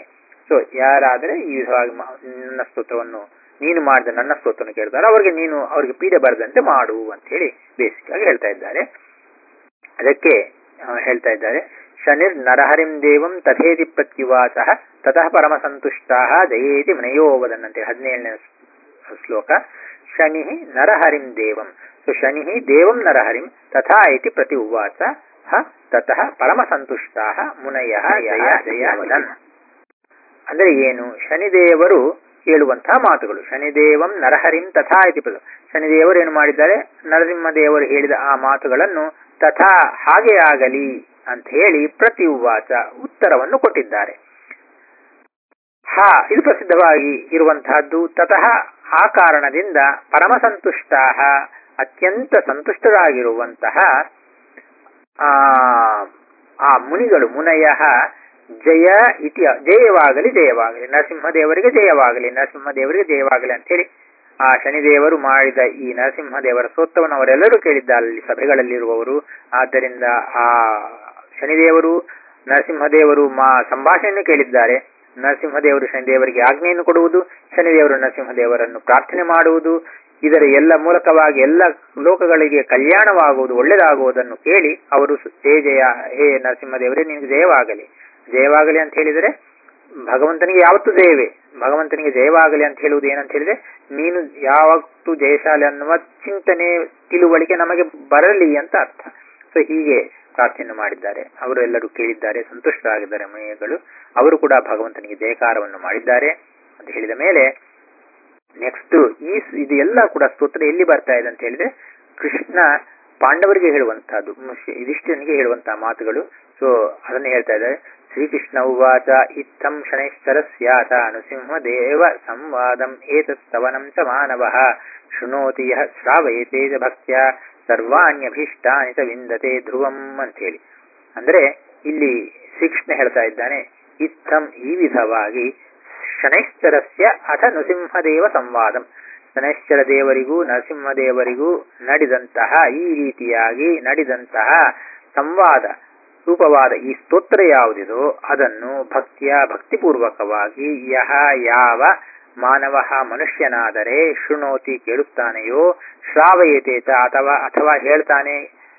ಸೊ ಯಾರಾದರೆ ಈ ವಿಧವಾಗಿ ಮಾ- ನನ್ನ ಸ್ತೋತ್ರವನ್ನು ನೀನು ಮಾಡಿದ ನನ್ನ ಸ್ತೋತ್ರವನ್ನು ಕೇಳ್ತಾರೆ ಅವರಿಗೆ ನೀನು ಅವರಿಗೆ ಪೀಡೆ ಬರದಂತೆ ಮಾಡು ಅಂತ ಹೇಳಿ ಬೇಸಿಕ್ ಆಗಿ ಹೇಳ್ತಾ ಇದ್ದಾರೆ ಅದಕ್ಕೆ ಆ, ಹೇಳ್ತಾ ಇದ್ದಾರೆ ಶನಿರ್ ನರಹರಿಂ ದೇವಂ ತಥೇತಿ ಪ್ರತ್ಯುವಾಚ ತತಃ ಪರಮ ಸಂತುಷ್ಟಾ ಜಯೇತಿ ಮನಯೋವದನ್ ಅಂತೇಳಿ ಹದಿನೇಳನೇ ಶ್ಲೋಕ ಶನಿ ನರಹರಿಂ ದೇವಂ ಸೊ ಶನಿ ದೇವಂ ನರಹರಿಂ ತಥಾ ಇತಿ ಪ್ರತಿ ಉವಾಚ ಹ ತತಃ ಪರಮ ಸಂತುಷ್ಟಾ ಮುನಯ ಜಯ ಜಯ ವದನ್ ಅಂದ್ರೆ ಏನು ಶನಿದೇವರು ಹೇಳುವಂತಹ ಮಾತುಗಳು ಶನಿದೇವಂ ನರಹರಿಂ ತಥಾ ಇತಿ ಪದ ಶನಿದೇವರು ಏನು ಮಾಡಿದ್ದಾರೆ ನರಸಿಂಹ ದೇವರು ಹೇಳಿದ ಆ ಮಾತುಗಳನ್ನು ತಥಾ ಹಾಗೆ ಆಗಲಿ ಅಂತ ಹೇಳಿ ಪ್ರತಿ ಉವಾಚ ಉತ್ತರವನ್ನು ಕೊಟ್ಟಿದ್ದಾರೆ ಹಾ ಇದು ಪ್ರಸಿದ್ಧವಾಗಿ ಇರುವಂತಹದ್ದು ತತಃ ಆ ಕಾರಣದಿಂದ ಪರಮ ಸಂತುಷ್ಟಾ ಅತ್ಯಂತ ಸಂತುಷ್ಟರಾಗಿರುವಂತಹ ಆ ಆ ಮುನಿಗಳು ಮುನಯ ಜಯ ಇತಿ ಜಯವಾಗಲಿ ಜಯವಾಗಲಿ ನರಸಿಂಹದೇವರಿಗೆ ಜಯವಾಗಲಿ ನರಸಿಂಹದೇವರಿಗೆ ಜಯವಾಗಲಿ ಅಂತ ಹೇಳಿ ಆ ಶನಿದೇವರು ಮಾಡಿದ ಈ ನರಸಿಂಹದೇವರ ಸ್ತೋತ್ರವನ್ನು ಅವರೆಲ್ಲರೂ ಕೇಳಿದ್ದಾರೆ ಅಲ್ಲಿ ಸಭೆಗಳಲ್ಲಿರುವವರು ಆದ್ದರಿಂದ ಆ ಶನಿದೇವರು ನರಸಿಂಹದೇವರು ಮಾ ಸಂಭಾಷಣೆಯನ್ನು ಕೇಳಿದ್ದಾರೆ ನರಸಿಂಹದೇವರು ಶನಿದೇವರಿಗೆ ಆಜ್ಞೆಯನ್ನು ಕೊಡುವುದು ಶನಿದೇವರು ನರಸಿಂಹದೇವರನ್ನು ಪ್ರಾರ್ಥನೆ ಮಾಡುವುದು ಇದರ ಎಲ್ಲ ಮೂಲಕವಾಗಿ ಎಲ್ಲ ಲೋಕಗಳಿಗೆ ಕಲ್ಯಾಣವಾಗುವುದು ಒಳ್ಳೆಯದಾಗುವುದನ್ನು ಕೇಳಿ ಅವರು ಸು- ಜಯ ಜಯ ಹೇ ನರಸಿಂಹದೇವರೇ ನಿನಗೆ ಜಯವಾಗಲಿ ಜಯವಾಗಲಿ ಅಂತ ಹೇಳಿದರೆ ಭಗವಂತನಿಗೆ ಯಾವತ್ತೂ ಜಯವೇ ಭಗವಂತನಿಗೆ ಜಯವಾಗಲಿ ಅಂತ ಹೇಳುವುದು ಏನಂತ ಹೇಳಿದ್ರೆ ನೀನು ಯಾವತ್ತೂ ಜಯಶಾಲಿ ಅನ್ನುವ ಚಿಂತನೆ ತಿಳುವಳಿಕೆ ನಮಗೆ ಬರಲಿ ಅಂತ ಅರ್ಥ ಸೊ ಹೀಗೆ ಪ್ರಾರ್ಥನೆ ಮಾಡಿದ್ದಾರೆ ಅವರು ಎಲ್ಲರೂ ಕೇಳಿದ್ದಾರೆ ಸಂತುಷ್ಟರಾಗಿದ್ದಾರೆ ಮುನಿಗಳು ಅವರು ಕೂಡ ಭಗವಂತನಿಗೆ ಜಯಕಾರವನ್ನು ಮಾಡಿದ್ದಾರೆ ಅಂತ ಹೇಳಿದ ಮೇಲೆ ನೆಕ್ಸ್ಟ್ ಈ ಸ್- ಇದು ಎಲ್ಲ ಕೂಡ ಸ್ತೋತ್ರ ಎಲ್ಲಿ ಬರ್ತಾ ಇದೆ ಅಂತ ಹೇಳಿದ್ರೆ ಕೃಷ್ಣ ಪಾಂಡವರಿಗೆ ಹೇಳುವಂತಹದ್ದು ಮುಷ್ಯ- ಯುಧಿಷ್ಠಿರನಿಗೆ ಹೇಳುವಂತಹ ಮಾತುಗಳು ಸೊ ಅದನ್ನೇ ಹೇಳ್ತಾ ಇದ್ದಾರೆ ಶ್ರೀಕೃಷ್ಣ ಉವಾಚ ಇತ್ತಂ ಶನೈಶ್ಚರ ಸ್ಯಾತ ನೃಸಿಂಹ ದೇವ ಸಂವಾದಂ ಏತಸ್ತವನಂ ಚ ಮಾನವ ಶೃಣೋತಿ ಯಃ ಶ್ರಾವಯತೆ ಚ ಭಕ್ತ್ಯ ಸರ್ವಾಣ್ಯಭೀಷ್ಟಾನಿ ಚ ವಿಂದತೆ ಧ್ರುವಂ ಅಂತ ಹೇಳಿ ಅಂದ್ರೆ ಇಲ್ಲಿ ಶ್ರೀಕೃಷ್ಣ ಹೇಳ್ತಾ ಇದ್ದಾನೆ ಇತ್ತಂ ಈ ವಿಧವಾಗಿ ಶನೈಶ್ಚರಸ್ಯ ಅಥ ನೃಸಿಂಹದೇವ ಸಂವಾದಂ ಶನೈಶ್ಚರ ದೇವರಿಗೂ ನರಸಿಂಹದೇವರಿಗೂ ನಡೆದಂತಹ ಈ ರೀತಿಯಾಗಿ ನಡೆದಂತಹ ಸಂವಾದ ರೂಪವಾದ ಈ ಸ್ತೋತ್ರ ಯಾವುದಿದೋ ಅದನ್ನು ಭಕ್ತಿಯ ಭಕ್ತಿಪೂರ್ವಕವಾಗಿ ಯಹ ಯಾವ ಮಾನವ ಮನುಷ್ಯನಾದರೆ ಶೃಣೋತಿ ಕೇಳುತ್ತಾನೆಯೋ ಶ್ರಾವಯತೆ ಚ ಅಥವಾ ಅಥವಾ ಹೇಳ್ತಾನೆ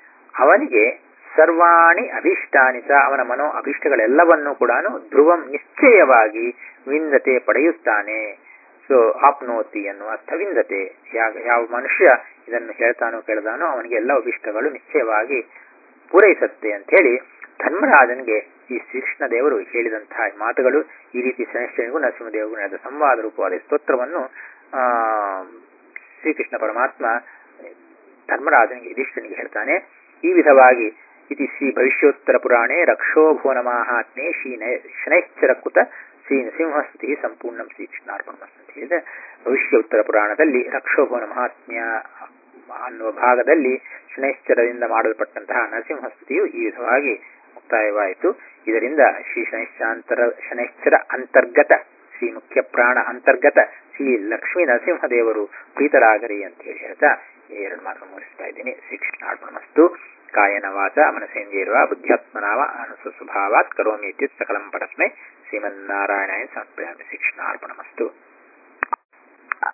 ಅವನಿಗೆ ಸರ್ವಾಣಿ ಅಭೀಷ್ಟಾನಿ ಚ ಅವನ ಮನೋ ಅಭೀಷ್ಟಗಳೆಲ್ಲವನ್ನೂ ಕೂಡ ಧ್ರುವಂ ನಿಶ್ಚಯವಾಗಿ ವಿಂದತೆ ಪಡೆಯುತ್ತಾನೆ ಸೊ ಆಪ್ನೋತಿ ಅನ್ನುವ ಅರ್ಥ ವಿಂದತೆ ಯಾವ ಯಾವ ಮನುಷ್ಯ ಇದನ್ನು ಹೇಳ್ತಾನೋ ಕೇಳ್ತಾನೋ ಅವನಿಗೆ ಎಲ್ಲ ಅಭಿಷ್ಟಗಳು ನಿಶ್ಚಯವಾಗಿ ಪೂರೈಸುತ್ತೆ ಅಂತ ಹೇಳಿ ಧರ್ಮರಾಜನಿಗೆ ಈ ಶ್ರೀಕೃಷ್ಣ ದೇವರು ಹೇಳಿದಂತಹ ಮಾತುಗಳು ಈ ರೀತಿ ಶನಿಶ್ಚನಿಗೂ ನರಸಿಂಹದೇವರಿಗೂ ನಡೆದ ಸಂವಾದ ರೂಪವಾದ ಈ ಸ್ತೋತ್ರವನ್ನು ಆ ಶ್ರೀಕೃಷ್ಣ ಪರಮಾತ್ಮ ಧರ್ಮರಾಜನಿಗೆ ಯುಧಿಷ್ಠನಿಗೆ ಹೇಳ್ತಾನೆ ಈ ವಿಧವಾಗಿ ಇತಿ ಶ್ರೀ ಭವಿಷ್ಯೋತ್ತರ ಪುರಾಣೆ ರಕ್ಷೋಭುವನ ಮಾಹಾತ್ಮೆ ಶ್ರೀ ಶನೈಶ್ಚರ ಕುತ ಶ್ರೀ ನೃಸಿಂಹಸ್ತುತಿ ಸಂಪೂರ್ಣ ಶ್ರೀಕೃಷ್ಣಾರ್ಪಣ ಅಂತ ಹೇಳಿದ್ರೆ ಭವಿಷ್ಯ ಉತ್ತರ ಪುರಾಣದಲ್ಲಿ ರಕ್ಷೋಭುವನ ಮಹಾತ್ಮ್ಯ ಅನ್ನುವ ಭಾಗದಲ್ಲಿ ಶನೈಶ್ಚರದಿಂದ ಮಾಡಲ್ಪಟ್ಟಂತಹ ನರಸಿಂಹಸ್ತುತಿಯು ಈ ವಿಧವಾಗಿ ಮುಕ್ತಾಯವಾಯಿತು ಇದರಿಂದ ಶ್ರೀ ಶನೈಶ್ಚಾಂತರ ಶನೈಶ್ಚರ ಅಂತರ್ಗತ ಶ್ರೀ ಮುಖ್ಯ ಪ್ರಾಣ ಅಂತರ್ಗತ ಶ್ರೀ ಲಕ್ಷ್ಮೀ ನರಸಿಂಹದೇವರು ಪ್ರೀತರಾಗರಿ ಅಂತ ಹೇಳಿ ಹೇಳ್ತಾ ಈ ಎರಡು ಮಾತು ಮುಗಿಸ್ತಾ ಇದ್ದೀನಿ ಶ್ರೀಕೃಷ್ಣಾರ್ಪಣಮಸ್ತು ಕಾಯನ ವಾಚ ಮನಸೇಂದ್ರಿಯರ್ವ ಬುದ್ಧ್ಯಾತ್ಮನಾವ ಅನುಸ ಸ್ವಭಾವಾತ್ ಕರೋಮಿ ಇತ್ಯುತ್ ಸಕಲಂ ಪರಸ್ಮೈ ಶ್ರೀಮನ್ನಾರಾಯಣಾಯ ಸಮರ್ಪಯಾಮಿ ಶ್ರೀಕೃಷ್ಣಾರ್ಪಣಮಸ್ತು